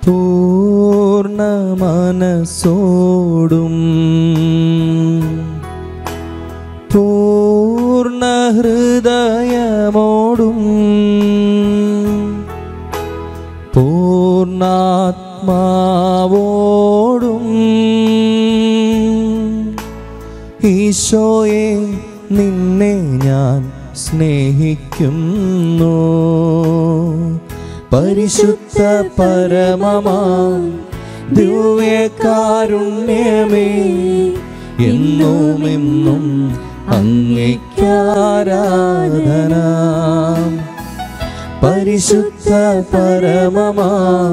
പൂർണ്ണ മനസ്സോടും പൂർണ്ണ ഹൃദയമോടും പൂർണ്ണാത്മാവോടും ഈശോയെ നിന്നെ ഞാൻ സ്നേഹിക്കുന്നു പരിശുദ്ധ പരമമാം ദിവ്യകാരുണ്യമേ എന്നും എന്നും അങ്ങേക്കാരാധന പരിശുദ്ധ പരമമാം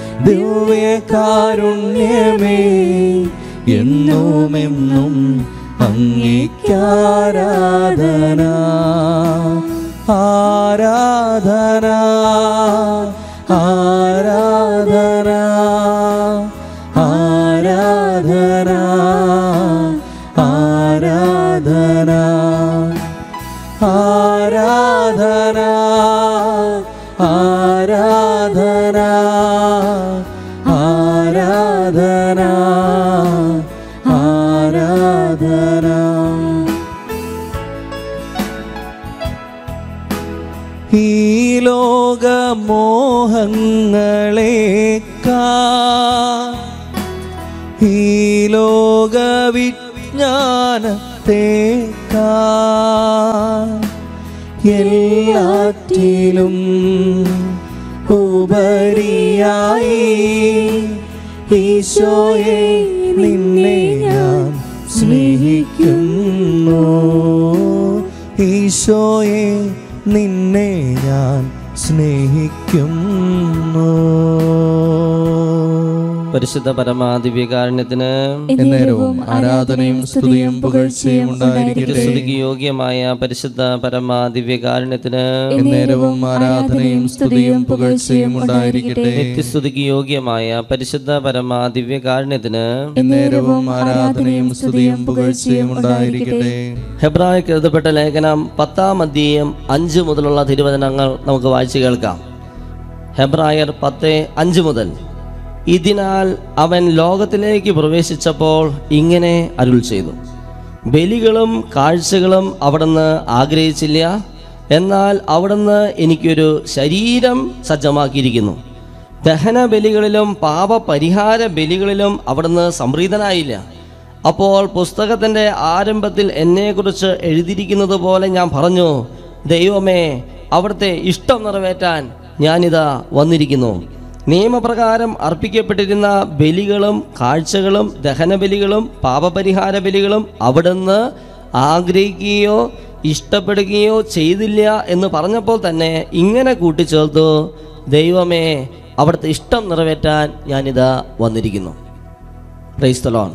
ദിവ്യകാരുണ്യമേ എന്നും എന്നും അങ്ങേക്കാരാധന ആരാധന ആരാധന ആരാധന ആരാധന ആരാധന ആരാധന ആരാധന ആരാധന ഈ ലോകമോഹങ്ങളേക്കാ ഈ ലോകവിജ്ഞാനത്തേക്കാ എല്ലാറ്റിലും ഉപരിയായി ഈശോയെ നിന്നെ ഞാൻ സ്നേഹിക്കുന്നു ഈശോയെ നിന്നെ ഞാൻ സ്നേഹിക്കുന്നു പരിശുദ്ധ പരമാദിവ്യകാരുണ്യത്തിന് എന്നേരവും ആരാധനയും സ്തുതിയും പുകഴ്ചയും ഉണ്ടായിരിക്കട്ടെ സ്തുതിക്ക് യോഗ്യമായ പരിശുദ്ധ പരമാദിവ്യകാരുണ്യത്തിന് എന്നേരവും ആരാധനയും സ്തുതിയും പുകഴ്ചയും ഉണ്ടായിരിക്കട്ടെ നിത്യസ്തുതിക്ക് യോഗ്യമായ പരിശുദ്ധ പരമാദിവ്യകാരുണ്യത്തിന് എന്നേരവും ആരാധനയും സ്തുതിയും പുകഴ്ചയും ഉണ്ടായിരിക്കട്ടെ ഹെബ്രായ്ക്ക് എഴുതപ്പെട്ട ലേഖനം പത്താം അധ്യായം അഞ്ച് മുതലുള്ള തിരുവചനങ്ങൾ നമുക്ക് വായിച്ചു കേൾക്കാം ഹെബ്രായർ പത്ത് അഞ്ച് മുതൽ ഇതിനാൽ അവൻ ലോകത്തിലേക്ക് പ്രവേശിച്ചപ്പോൾ ഇങ്ങനെ അരുൾ ചെയ്തു ബലികളും കാഴ്ചകളും അവിടുന്ന് ആഗ്രഹിച്ചില്ല എന്നാൽ അവിടുന്ന് എനിക്കൊരു ശരീരം സജ്ജമാക്കിയിരിക്കുന്നു ദഹന ബലികളിലും പാപപരിഹാര ബലികളിലും അവിടുന്ന് സംപ്രീതനായില്ല അപ്പോൾ പുസ്തകത്തിൻ്റെ ആരംഭത്തിൽ എന്നെക്കുറിച്ച് എഴുതിയിരിക്കുന്നത് പോലെ ഞാൻ പറഞ്ഞു ദൈവമേ അവിടുത്തെ ഇഷ്ടം നിറവേറ്റാൻ ഞാനിതാ വന്നിരിക്കുന്നു നിയമപ്രകാരം അർപ്പിക്കപ്പെട്ടിരുന്ന ബലികളും കാഴ്ചകളും ദഹനബലികളും പാപപരിഹാര ബലികളും അവിടുന്ന് ആഗ്രഹിക്കുകയോ ഇഷ്ടപ്പെടുകയോ ചെയ്തില്ല എന്ന് പറഞ്ഞപ്പോൾ തന്നെ ഇങ്ങനെ കൂട്ടിച്ചേർത്തു ദൈവമേ അവിടുത്തെ ഇഷ്ടം നിറവേറ്റാൻ ഞാനിതാ വന്നിരിക്കുന്നു ക്രൈസ്തലോൺ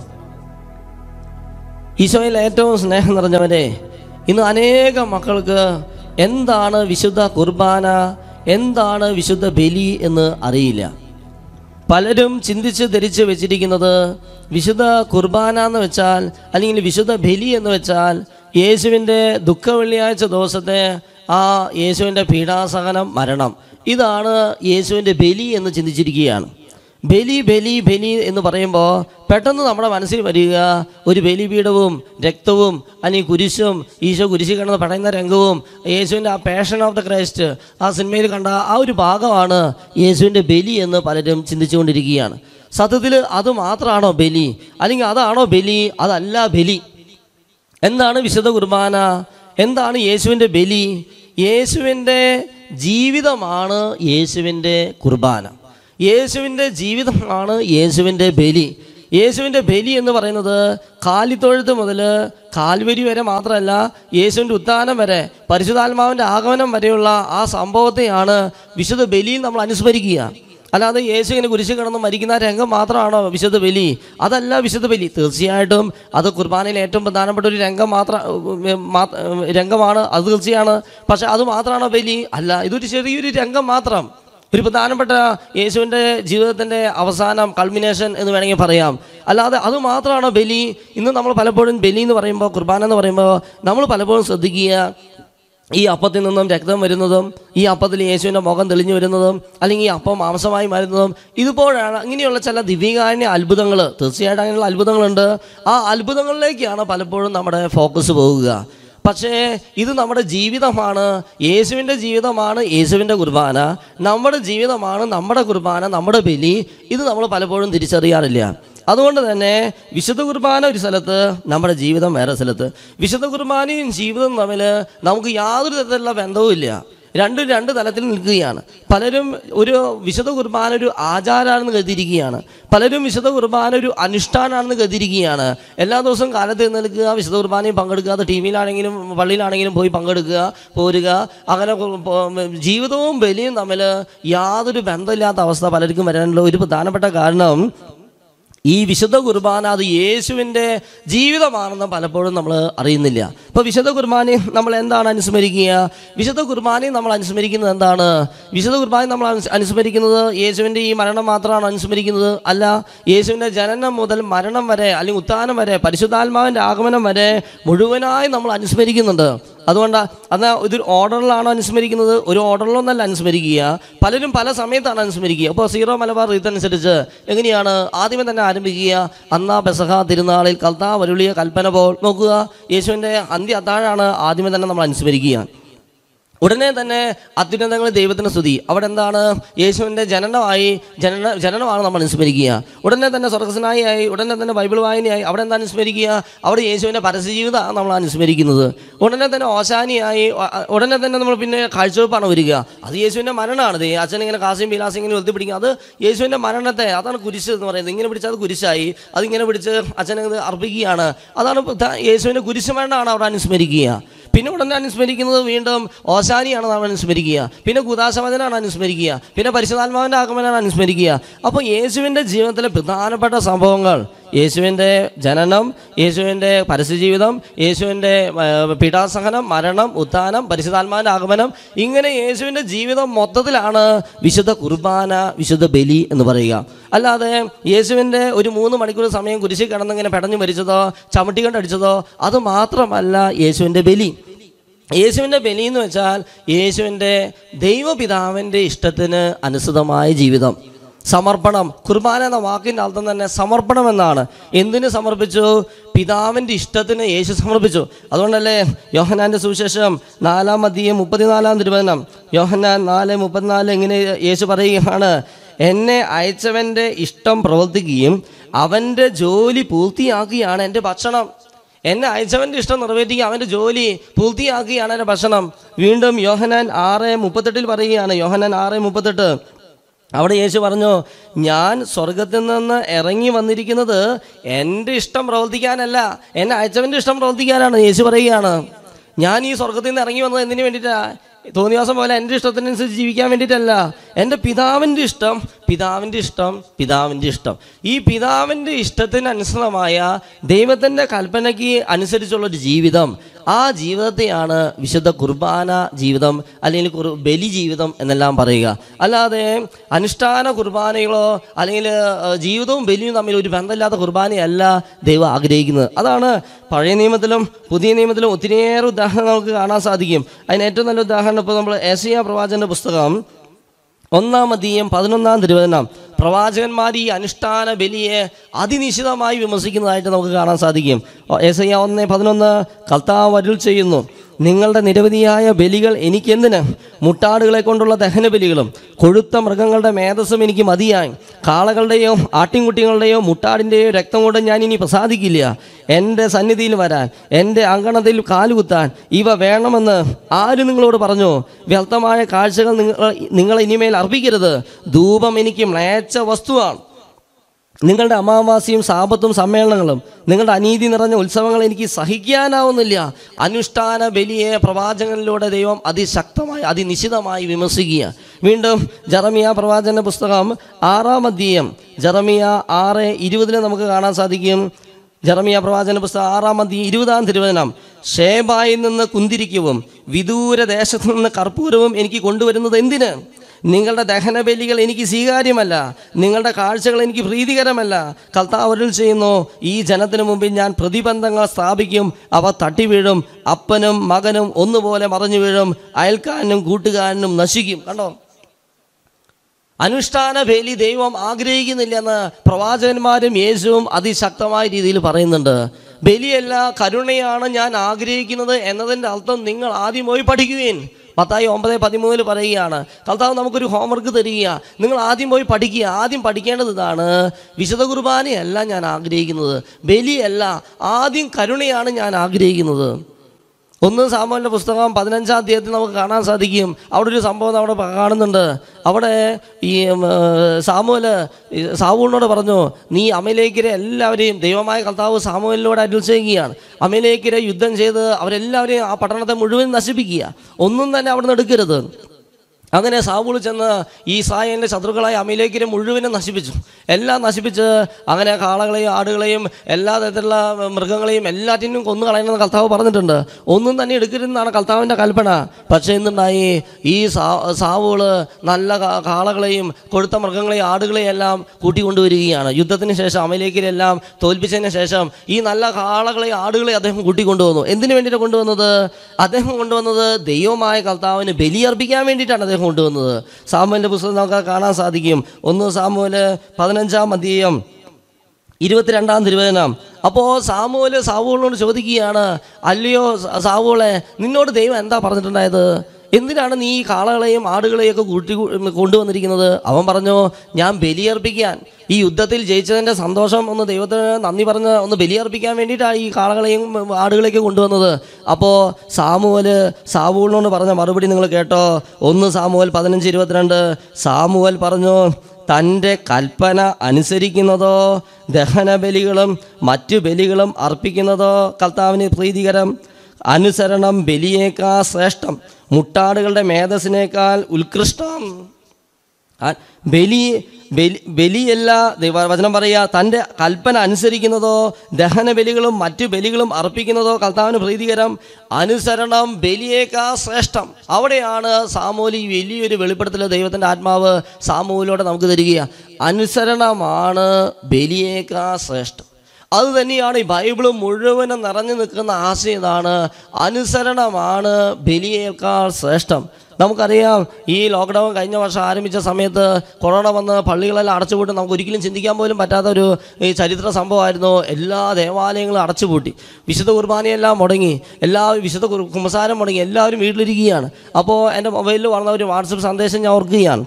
ഈശോയിൽ ഏറ്റവും സ്നേഹം നിറഞ്ഞവരെ ഇന്ന് അനേകം മക്കൾക്ക് എന്താണ് വിശുദ്ധ കുർബാന എന്താണ് വിശുദ്ധ ബലി എന്ന് അറിയില്ല പലരും ചിന്തിച്ച് ധരിച്ച് വെച്ചിരിക്കുന്നത് വിശുദ്ധ കുർബാന എന്ന് വെച്ചാൽ അല്ലെങ്കിൽ വിശുദ്ധ ബലി എന്ന് വെച്ചാൽ യേശുവിൻ്റെ ദുഃഖ വെള്ളിയാഴ്ച ദിവസത്തെ ആ യേശുവിൻ്റെ പീഡാസഹനം മരണം ഇതാണ് യേശുവിൻ്റെ ബലി എന്ന് ചിന്തിച്ചിരിക്കുകയാണ് ബലി ബലി ബലി എന്ന് പറയുമ്പോൾ പെട്ടെന്ന് നമ്മുടെ മനസ്സിൽ വരിക ഒരു ബലിപീഠവും രക്തവും അല്ലെങ്കിൽ കുരിശും ഈശോ കുരിശിൽ കിടന്ന് പടയുന്ന രംഗവും യേശുവിൻ്റെ ആ പാഷൻ ഓഫ് ദ ക്രൈസ്റ്റ് ആ സിനിമയിൽ കണ്ട ആ ഒരു ഭാഗമാണ് യേശുവിൻ്റെ ബലി എന്ന് പലരും ചിന്തിച്ചുകൊണ്ടിരിക്കുകയാണ് സത്യത്തിൽ അത് മാത്രമാണോ ബലി അല്ലെങ്കിൽ അതാണോ ബലി അതല്ല ബലി എന്താണ് വിശുദ്ധ കുർബാന എന്താണ് യേശുവിൻ്റെ ബലി യേശുവിൻ്റെ ജീവിതമാണ് യേശുവിൻ്റെ കുർബാന യേശുവിൻ്റെ ജീവിതമാണ് യേശുവിൻ്റെ ബലി യേശുവിൻ്റെ ബലി എന്ന് പറയുന്നത് കാലിത്തൊഴുത്ത് മുതൽ കാൽവരി വരെ മാത്രമല്ല യേശുവിൻ്റെ ഉത്ഥാനം വരെ പരിശുദ്ധാത്മാവിൻ്റെ ആഗമനം വരെയുള്ള ആ സംഭവത്തെയാണ് വിശുദ്ധ ബലിയിൽ നമ്മൾ അനുസ്മരിക്കുക അല്ലാതെ യേശു ഇങ്ങനെ കുരിശ് കിടന്ന് മരിക്കുന്ന ആ രംഗം മാത്രമാണോ വിശുദ്ധ ബലി അതല്ല വിശുദ്ധ ബലി തീർച്ചയായിട്ടും അത് കുർബാനയിൽ ഏറ്റവും പ്രധാനപ്പെട്ട ഒരു രംഗം മാത്ര മാ- രംഗമാണ് അത് തീർച്ചയാണ് പക്ഷെ അത് മാത്രമാണോ ബലി അല്ല ഇതൊരു ചെറിയൊരു രംഗം മാത്രം ഒരു പ്രധാനപ്പെട്ട യേശുവിൻ്റെ ജീവിതത്തിൻ്റെ അവസാനം കൾമിനേഷൻ എന്ന് വേണമെങ്കിൽ പറയാം അല്ലാതെ അത് മാത്രമാണോ ബലി ഇന്ന് നമ്മൾ പലപ്പോഴും ബലി എന്ന് പറയുമ്പോൾ കുർബാന എന്ന് പറയുമ്പോൾ നമ്മൾ പലപ്പോഴും ശ്രദ്ധിക്കുക ഈ അപ്പത്തിൽ നിന്നും രക്തം വരുന്നതും ഈ അപ്പത്തിൽ യേശുവിൻ്റെ മുഖം തെളിഞ്ഞു വരുന്നതും അല്ലെങ്കിൽ ഈ അപ്പം മാംസമായി മാറുന്നതും ഇതുപോലാണ് ഇങ്ങനെയുള്ള ചില ദിവ്യകാരുണ്യ അത്ഭുതങ്ങൾ തീർച്ചയായിട്ടും അങ്ങനെയുള്ള അത്ഭുതങ്ങളുണ്ട് ആ അത്ഭുതങ്ങളിലേക്കാണ് പലപ്പോഴും നമ്മുടെ ഫോക്കസ് പോകുക പക്ഷേ ഇത് നമ്മുടെ ജീവിതമാണ് യേശുവിൻ്റെ ജീവിതമാണ് യേശുവിൻ്റെ കുർബാന നമ്മുടെ ജീവിതമാണ് നമ്മുടെ കുർബാന നമ്മുടെ ബലി ഇത് നമ്മൾ പലപ്പോഴും തിരിച്ചറിയാറില്ല അതുകൊണ്ട് തന്നെ വിശുദ്ധ കുർബാന ഒരു സ്ഥലത്ത് നമ്മുടെ ജീവിതം വേറെ സ്ഥലത്ത് വിശുദ്ധ കുർബാനയും ജീവിതവും തമ്മിൽ നമുക്ക് യാതൊരു തരത്തിലുള്ള ബന്ധവുമില്ല രണ്ടും രണ്ട് തലത്തിൽ നിൽക്കുകയാണ് പലരും ഒരു വിശുദ്ധ കുർബാന ഒരു ആചാരമാണെന്ന് കരുതിയിരിക്കുകയാണ് പലരും വിശുദ്ധ കുർബാന ഒരു അനുഷ്ഠാനമാണെന്ന് കരുതിയിരിക്കുകയാണ് എല്ലാ ദിവസവും കാലത്ത് നിൽക്കുക വിശുദ്ധ കുർബാനയും പങ്കെടുക്കുക അത് ടി വിയിലാണെങ്കിലും പള്ളിയിലാണെങ്കിലും പോയി പങ്കെടുക്കുക പോരുക അങ്ങനെ കു- പോ- ജീവിതവും ബലിയും തമ്മിൽ യാതൊരു ബന്ധമില്ലാത്ത അവസ്ഥ പലർക്കും വരാനുള്ള ഒരു പ്രധാനപ്പെട്ട കാരണം ഈ വിശുദ്ധ കുർബാന അത് യേശുവിൻ്റെ ജീവിതമാണെന്ന് പലപ്പോഴും നമ്മൾ അറിയുന്നില്ല ഇപ്പോൾ വിശുദ്ധ കുർബാനയെ നമ്മൾ എന്താണ് അനുസ്മരിക്കുക വിശുദ്ധ കുർബാനയെ നമ്മൾ അനുസ്മരിക്കുന്നത് എന്താണ് വിശുദ്ധ കുർബാന നമ്മൾ അനുസ് അനുസ്മരിക്കുന്നത് യേശുവിൻ്റെ ഈ മരണം മാത്രമാണ് അനുസ്മരിക്കുന്നത് അല്ല യേശുവിൻ്റെ ജനനം മുതൽ മരണം വരെ അല്ലെങ്കിൽ ഉത്ഥാനം വരെ പരിശുദ്ധാത്മാവിൻ്റെ ആഗമനം വരെ മുഴുവനായി നമ്മൾ അനുസ്മരിക്കുന്നുണ്ട് അതുകൊണ്ട് അത് ഇതൊരു ഓർഡറിലാണ് അനുസ്മരിക്കുന്നത് ഒരു ഓർഡറിലൊന്നല്ല അനുസ്മരിക്കുക പലരും പല സമയത്താണ് അനുസ്മരിക്കുക അപ്പോൾ സീറോ മലബാർ റീത്ത് അനുസരിച്ച് എങ്ങനെയാണ് ആദ്യമേ തന്നെ ആരംഭിക്കുക അന്നാ പെസഹ തിരുനാളിൽ കൽത്താ വരുളിയ കൽപ്പന പോൽ നോക്കുക യേശുവിൻ്റെ അന്ത്യ അത്താഴാണ് ആദ്യമേ തന്നെ നമ്മൾ അനുസ്മരിക്കുക ഉടനെ തന്നെ അത്യുന്നതങ്ങൾ ദൈവത്തിന് സ്തുതി അവിടെ എന്താണ് യേശുവിൻ്റെ ജനനമായി ജനന ജനനമാണ് നമ്മൾ അനുസ്മരിക്കുക ഉടനെ തന്നെ സ്വർഗസ്നായി ആയി ഉടനെ തന്നെ ബൈബിൾ വായനയായി അവിടെ എന്താ അനുസ്മരിക്കുക അവിടെ യേശുവിൻ്റെ പരസ്യജീവിതമാണ് നമ്മൾ അനുസ്മരിക്കുന്നത് ഉടനെ തന്നെ ഓശാനിയായി ഒ- ഉടനെ തന്നെ നമ്മൾ പിന്നെ കാഴ്ചവെപ്പാണ് വരിക അത് യേശുവിൻ്റെ മരണമാണ് ദേ അച്ഛൻ ഇങ്ങനെ കാശയും ബിലാസും ഇങ്ങനെ ഉയർത്തി പിടിക്കുക അത് യേശുവിൻ്റെ മരണത്തെ അതാണ് കുരിശ് എന്ന് പറയുന്നത് ഇങ്ങനെ പിടിച്ച് അത് കുരിശായി അതിങ്ങനെ പിടിച്ച് അച്ഛനത് അർപ്പിക്കുകയാണ് അതാണ് ത- യേശുവിൻ്റെ കുരിശ് മരണമാണ് അവിടെ അനുസ്മരിക്കുക പിന്നെ ഉടനെ അനുസ്മരിക്കുന്നത് വീണ്ടും ഓശാനിയാണ് നാം അനുസ്മരിക്കുക പിന്നെ കുദാശവചനാണ് അനുസ്മരിക്കുക പിന്നെ പരിശുദ്ധാത്മാവിൻ്റെ ആഗമനാണ് അനുസ്മരിക്കുക അപ്പോൾ യേശുവിൻ്റെ ജീവിതത്തിലെ പ്രധാനപ്പെട്ട സംഭവങ്ങൾ യേശുവിൻ്റെ ജനനം യേശുവിൻ്റെ പരസ്യജീവിതം യേശുവിൻ്റെ ആ, പീഡാസഹനം മരണം ഉത്ഥാനം പരിശുദ്ധാത്മാവിൻ്റെ ആഗമനം ഇങ്ങനെ യേശുവിൻ്റെ ജീവിതം മൊത്തത്തിലാണ് വിശുദ്ധ കുർബാന വിശുദ്ധ ബലി എന്ന് പറയുക അല്ലാതെ യേശുവിൻ്റെ ഒരു മൂന്ന് മണിക്കൂർ സമയം കുരിശിൽ കിടന്നിങ്ങനെ പെടഞ്ഞു മരിച്ചതോ ചവിട്ടി കൊണ്ടടിച്ചതോ അത് മാത്രമല്ല യേശുവിൻ്റെ ബലി യേശുവിൻ്റെ ബലി എന്ന് വെച്ചാൽ യേശുവിൻ്റെ ദൈവപിതാവിൻ്റെ ഇഷ്ടത്തിന് അനുസൃതമായ ജീവിതം സമർപ്പണം കുർബാന എന്ന വാക്കിൻ്റെ അർത്ഥം തന്നെ സമർപ്പണം എന്നാണ് എന്തിനു സമർപ്പിച്ചു പിതാവിൻ്റെ ഇഷ്ടത്തിന് യേശു സമർപ്പിച്ചു അതുകൊണ്ടല്ലേ യോഹനാൻ്റെ സുവിശേഷം നാലാം അധ്യയം മുപ്പത്തിനാലാം തിരുവചനം യോഹനാൻ നാല് മുപ്പത്തിനാല് ഇങ്ങനെ യേശു പറയുകയാണ് എന്നെ അയച്ചവൻ്റെ ഇഷ്ടം പ്രവർത്തിക്കുകയും അവൻ്റെ ജോലി പൂർത്തിയാക്കുകയാണ് എൻ്റെ ഭക്ഷണം എന്നെ അയച്ചവൻ്റെ ഇഷ്ടം നിറവേറ്റുക അവൻ്റെ ജോലി പൂർത്തിയാക്കുകയാണ് എൻ്റെ ഭക്ഷണം വീണ്ടും യോഹനാൻ ആറ് മുപ്പത്തെട്ടിൽ പറയുകയാണ് യോഹനാൻ ആറ് മുപ്പത്തെട്ട് അവിടെ യേശു പറഞ്ഞു ഞാൻ സ്വർഗത്തിൽ നിന്ന് ഇറങ്ങി വന്നിരിക്കുന്നത് എൻ്റെ ഇഷ്ടം പ്രവർത്തിക്കാനല്ല എന്നെ അയച്ചവൻ്റെ ഇഷ്ടം പ്രവർത്തിക്കാനാണ് യേശു പറയുകയാണ് ഞാൻ ഈ സ്വർഗത്തിൽ നിന്ന് ഇറങ്ങി വന്നത് എന്തിനു വേണ്ടിയിട്ടാണ് തോന്നിയാസം പോലെ എൻ്റെ ഇഷ്ടത്തിനനുസരിച്ച് ജീവിക്കാൻ വേണ്ടിയിട്ടല്ല എൻ്റെ പിതാവിൻ്റെ ഇഷ്ടം പിതാവിൻ്റെ ഇഷ്ടം പിതാവിൻ്റെ ഇഷ്ടം ഈ പിതാവിൻ്റെ ഇഷ്ടത്തിനനുസൃതമായ ദൈവത്തിൻ്റെ കൽപ്പനയ്ക്ക് അനുസരിച്ചുള്ള ഒരു ജീവിതം ആ ജീവിതത്തെയാണ് വിശുദ്ധ കുർബാന ജീവിതം അല്ലെങ്കിൽ കുറു ബലി ജീവിതം എന്നെല്ലാം പറയുക അല്ലാതെ അനുഷ്ഠാന കുർബാനകളോ അല്ലെങ്കിൽ ഏഹ്, ജീവിതവും ബലിയും തമ്മിൽ ഒരു ബന്ധമില്ലാത്ത കുർബാനയല്ല ദൈവം ആഗ്രഹിക്കുന്നത് അതാണ് പഴയ നിയമത്തിലും പുതിയ നിയമത്തിലും ഒത്തിരിയേറെ ഉദാഹരണം നമുക്ക് കാണാൻ സാധിക്കും അതിന് ഏറ്റവും നല്ല ഉദാഹരണം ഇപ്പോൾ നമ്മൾ ഏസിയ പ്രവാചകന്റെ പുസ്തകം ഒന്നാം അധ്യയം പതിനൊന്നാം തിരുവചനം പ്രവാചകന്മാർ ഈ അനുഷ്ഠാന ബലിയെ അതിനിശിതമായി വിമർശിക്കുന്നതായിട്ട് നമുക്ക് കാണാൻ സാധിക്കും ഏസയ്യ ഒന്ന് പതിനൊന്ന് കർത്താവ് അരുൾ ചെയ്യുന്നു നിങ്ങളുടെ നിരവധിയായ ബലികൾ എനിക്കെന്തിന് മുട്ടാടുകളെ കൊണ്ടുള്ള ദഹന ബലികളും കൊഴുത്ത മൃഗങ്ങളുടെ മേധസ്സും എനിക്ക് മതിയായി കാളകളുടെയോ ആട്ടിൻകുട്ടികളുടെയോ മുട്ടാടിൻ്റെയോ രക്തം കൊണ്ട് ഞാൻ ഇനി പ്രസാദിക്കില്ല എൻ്റെ സന്നിധിയിൽ വരാൻ എൻ്റെ അങ്കണത്തിൽ കാലുകുത്താൻ ഇവ വേണമെന്ന് ആര് നിങ്ങളോട് പറഞ്ഞു വ്യർത്ഥമായ കാഴ്ചകൾ നിങ്ങൾ നിങ്ങൾ ഇനിമേൽ അർപ്പിക്കരുത് ധൂപം എനിക്ക് മ്ലേച്ഛ വസ്തുവാണ് നിങ്ങളുടെ അമാവാസിയും സാപത്തും സമ്മേളനങ്ങളും നിങ്ങളുടെ അനീതി നിറഞ്ഞ ഉത്സവങ്ങൾ എനിക്ക് സഹിക്കാനാവുന്നില്ല അനുഷ്ഠാന ബലിയെ പ്രവാചകനിലൂടെ ദൈവം അതിശക്തമായി അതിനിശിതമായി വിമർശിക്കുക വീണ്ടും ജറമിയ പ്രവാചന പുസ്തകം ആറാം അധ്യയം ജറമിയ ആറ് ഇരുപതിന് നമുക്ക് കാണാൻ സാധിക്കും ജറമിയ പ്രവാചന പുസ്തകം ആറാം അധ്യയം ഇരുപതാം തിരുവചനം ഷേബായിൽ നിന്ന് കുന്തിരിക്കവും വിദൂര ദേശത്തു നിന്ന് കർപ്പൂരവും എനിക്ക് കൊണ്ടുവരുന്നത് എന്തിന് നിങ്ങളുടെ ദഹനബലികൾ എനിക്ക് സ്വീകാര്യമല്ല നിങ്ങളുടെ കാഴ്ചകൾ എനിക്ക് പ്രീതികരമല്ല കർത്താവ് അരുൾ ചെയ്യുന്നു ഈ ജനത്തിന് മുമ്പിൽ ഞാൻ പ്രതിബന്ധങ്ങൾ സ്ഥാപിക്കും അവ തട്ടി വീഴും അപ്പനും മകനും ഒന്നുപോലെ മറഞ്ഞു വീഴും അയൽക്കാരനും കൂട്ടുകാരനും നശിക്കും കണ്ടോ അനുഷ്ഠാന ബലി ദൈവം ആഗ്രഹിക്കുന്നില്ലെന്ന് പ്രവാചകന്മാരും യേശുവും അതിശക്തമായ രീതിയിൽ പറയുന്നുണ്ട് ബലിയല്ല കരുണയാണ് ഞാൻ ആഗ്രഹിക്കുന്നത് എന്നതിൻ്റെ അർത്ഥം നിങ്ങൾ ആദ്യം പോയി പഠിക്കുവേൻ പത്തായി ഒമ്പത് പതിമൂന്നിൽ പറയുകയാണ് കർത്താവ് നമുക്കൊരു ഹോംവർക്ക് തരിക നിങ്ങൾ ആദ്യം പോയി പഠിക്കുക ആദ്യം പഠിക്കേണ്ടത് ഇതാണ് വിശുദ്ധ കുർബാനയല്ല ഞാൻ ആഗ്രഹിക്കുന്നത് ബലിയല്ല ആദ്യം കരുണയാണ് ഞാൻ ആഗ്രഹിക്കുന്നത് ഒന്ന് സാമൂലിൻ്റെ പുസ്തകം പതിനഞ്ചാം അധ്യായത്തിൽ നമുക്ക് കാണാൻ സാധിക്കും അവിടെ ഒരു സംഭവം അവിടെ പ- കാണുന്നുണ്ട് അവിടെ ഈ ഉം, ഏർ, സാമൂല് ഈ സാവൂളിനോട് പറഞ്ഞു നീ അമലേക്കരെ എല്ലാവരെയും ദൈവമായ കർത്താവ് സാമൂലിനോട് അരുൾ ചെയ്യുകയാണ് അമലേക്കരെ യുദ്ധം ചെയ്ത് അവരെല്ലാവരെയും ആ പട്ടണത്തെ മുഴുവൻ നശിപ്പിക്കുക ഒന്നും തന്നെ അവിടെ നിന്ന് എടുക്കരുത് അങ്ങനെ സാവൂൾ ചെന്ന് ഈ സായൻ്റെ ശത്രുക്കളായ അമീലേക്കിനെ മുഴുവനും നശിപ്പിച്ചു എല്ലാം നശിപ്പിച്ച് അങ്ങനെ കാളകളെയും ആടുകളെയും എല്ലാ തരത്തിലുള്ള മൃഗങ്ങളെയും എല്ലാറ്റിനും കൊന്നു കളയണമെന്ന് കർത്താവ് പറഞ്ഞിട്ടുണ്ട് ഒന്നും തന്നെ എടുക്കരുതെന്നാണ് കർത്താവിൻ്റെ കൽപ്പന പക്ഷേ എന്തുണ്ടായി ഈ സാ സാവൂള് നല്ല കാ- കാളകളെയും കൊഴുത്ത മൃഗങ്ങളെയും ആടുകളെയും എല്ലാം കൂട്ടിക്കൊണ്ടുവരികയാണ് യുദ്ധത്തിന് ശേഷം അമലേക്കിലെല്ലാം തോൽപ്പിച്ചതിന് ശേഷം ഈ നല്ല കാളകളെയും ആടുകളെയും അദ്ദേഹം കൂട്ടിക്കൊണ്ടുവന്നു എന്തിനു വേണ്ടിയിട്ടാണ് കൊണ്ടുവന്നത് അദ്ദേഹം കൊണ്ടുവന്നത് ദൈവമായ കർത്താവിന് ബലിയർപ്പിക്കാൻ വേണ്ടിയിട്ടാണ് അദ്ദേഹം കൊണ്ടുവന്നത് സാമുവിൻ്റെ പുസ്തകം നമുക്ക് കാണാൻ സാധിക്കും ഒന്ന് സാമുവില് പതിനഞ്ചാം അധ്യായം ഇരുപത്തിരണ്ടാം തിരുവചനം അപ്പോൾ സാമുവല് സാവൂളിനോട് ചോദിക്കുകയാണ് അല്ലയോ സ- സാവൂളെ നിന്നോട് ദൈവം എന്താ പറഞ്ഞിട്ടുണ്ടായത് എന്തിനാണ് നീ ഈ കാളകളെയും ആടുകളെയും ഒക്കെ കൂട്ടി കൊ- കൊണ്ടുവന്നിരിക്കുന്നത് അവൻ പറഞ്ഞു ഞാൻ ബലിയർപ്പിക്കാൻ ഈ യുദ്ധത്തിൽ ജയിച്ചതിൻ്റെ സന്തോഷം ഒന്ന് ദൈവത്തിന് നന്ദി പറഞ്ഞ് ഒന്ന് ബലിയർപ്പിക്കാൻ വേണ്ടിയിട്ടാണ് ഈ കാളകളെയും ഉം, ആടുകളെയൊക്കെ കൊണ്ടുവന്നത് അപ്പോൾ സാമുവല് സാവൂളിനോട് പറഞ്ഞ മറുപടി നിങ്ങൾ കേട്ടോ ഒന്ന് സാമുവൽ പതിനഞ്ച് ഇരുപത്തിരണ്ട് സാമുവൽ പറഞ്ഞു തൻ്റെ കൽപ്പന അനുസരിക്കുന്നതോ ദഹനബലികളും മറ്റു ബലികളും അർപ്പിക്കുന്നതോ കർത്താവിന് പ്രീതികരം അനുസരണം ബലിയേക്കാൾ ശ്രേഷ്ഠം മുട്ടാടുകളുടെ മേധസ്സിനേക്കാൾ ഉത്കൃഷ്ടം ആ, ബലി ബലി ബലിയല്ല ദൈവ- വചനം പറയുക തൻ്റെ കൽപ്പന അനുസരിക്കുന്നതോ ദഹന ബലികളും മറ്റു ബലികളും അർപ്പിക്കുന്നതോ കർത്താവിന് പ്രീതികരം അനുസരണം ബലിയേക്കാൾ ശ്രേഷ്ഠം അവിടെയാണ് സാമൂലി വലിയൊരു വെളിപ്പെടുത്തൽ ദൈവത്തിൻ്റെ ആത്മാവ് സാമൂലിലൂടെ നമുക്ക് തരിക അനുസരണമാണ് ബലിയേക്കാൾ ശ്രേഷ്ഠം അത് തന്നെയാണ് ഈ ബൈബിള് മുഴുവനും നിറഞ്ഞു നിൽക്കുന്ന ആശയം ഇതാണ് അനുസരണമാണ് ബലിയേക്കാൾ ശ്രേഷ്ഠം നമുക്കറിയാം ഈ ലോക്ക്ഡൗൺ കഴിഞ്ഞ വർഷം ആരംഭിച്ച സമയത്ത് കൊറോണ വന്ന് പള്ളികളെല്ലാം അടച്ചുപൂട്ടി നമുക്ക് ഒരിക്കലും ചിന്തിക്കാൻ പോലും പറ്റാത്ത ഒരു ഈ ചരിത്ര സംഭവമായിരുന്നു എല്ലാ ദേവാലയങ്ങളും അടച്ചുപൂട്ടി വിശുദ്ധ കുർബാനയെല്ലാം മുടങ്ങി എല്ലാ വിശുദ്ധ കുർ- കുമ്പസാരം മുടങ്ങി എല്ലാവരും വീട്ടിലിരിക്കുകയാണ് അപ്പോൾ എൻ്റെ മൊബൈലിൽ വന്ന ഒരു വാട്സപ്പ് സന്ദേശം ഞാൻ ഓർക്കുകയാണ്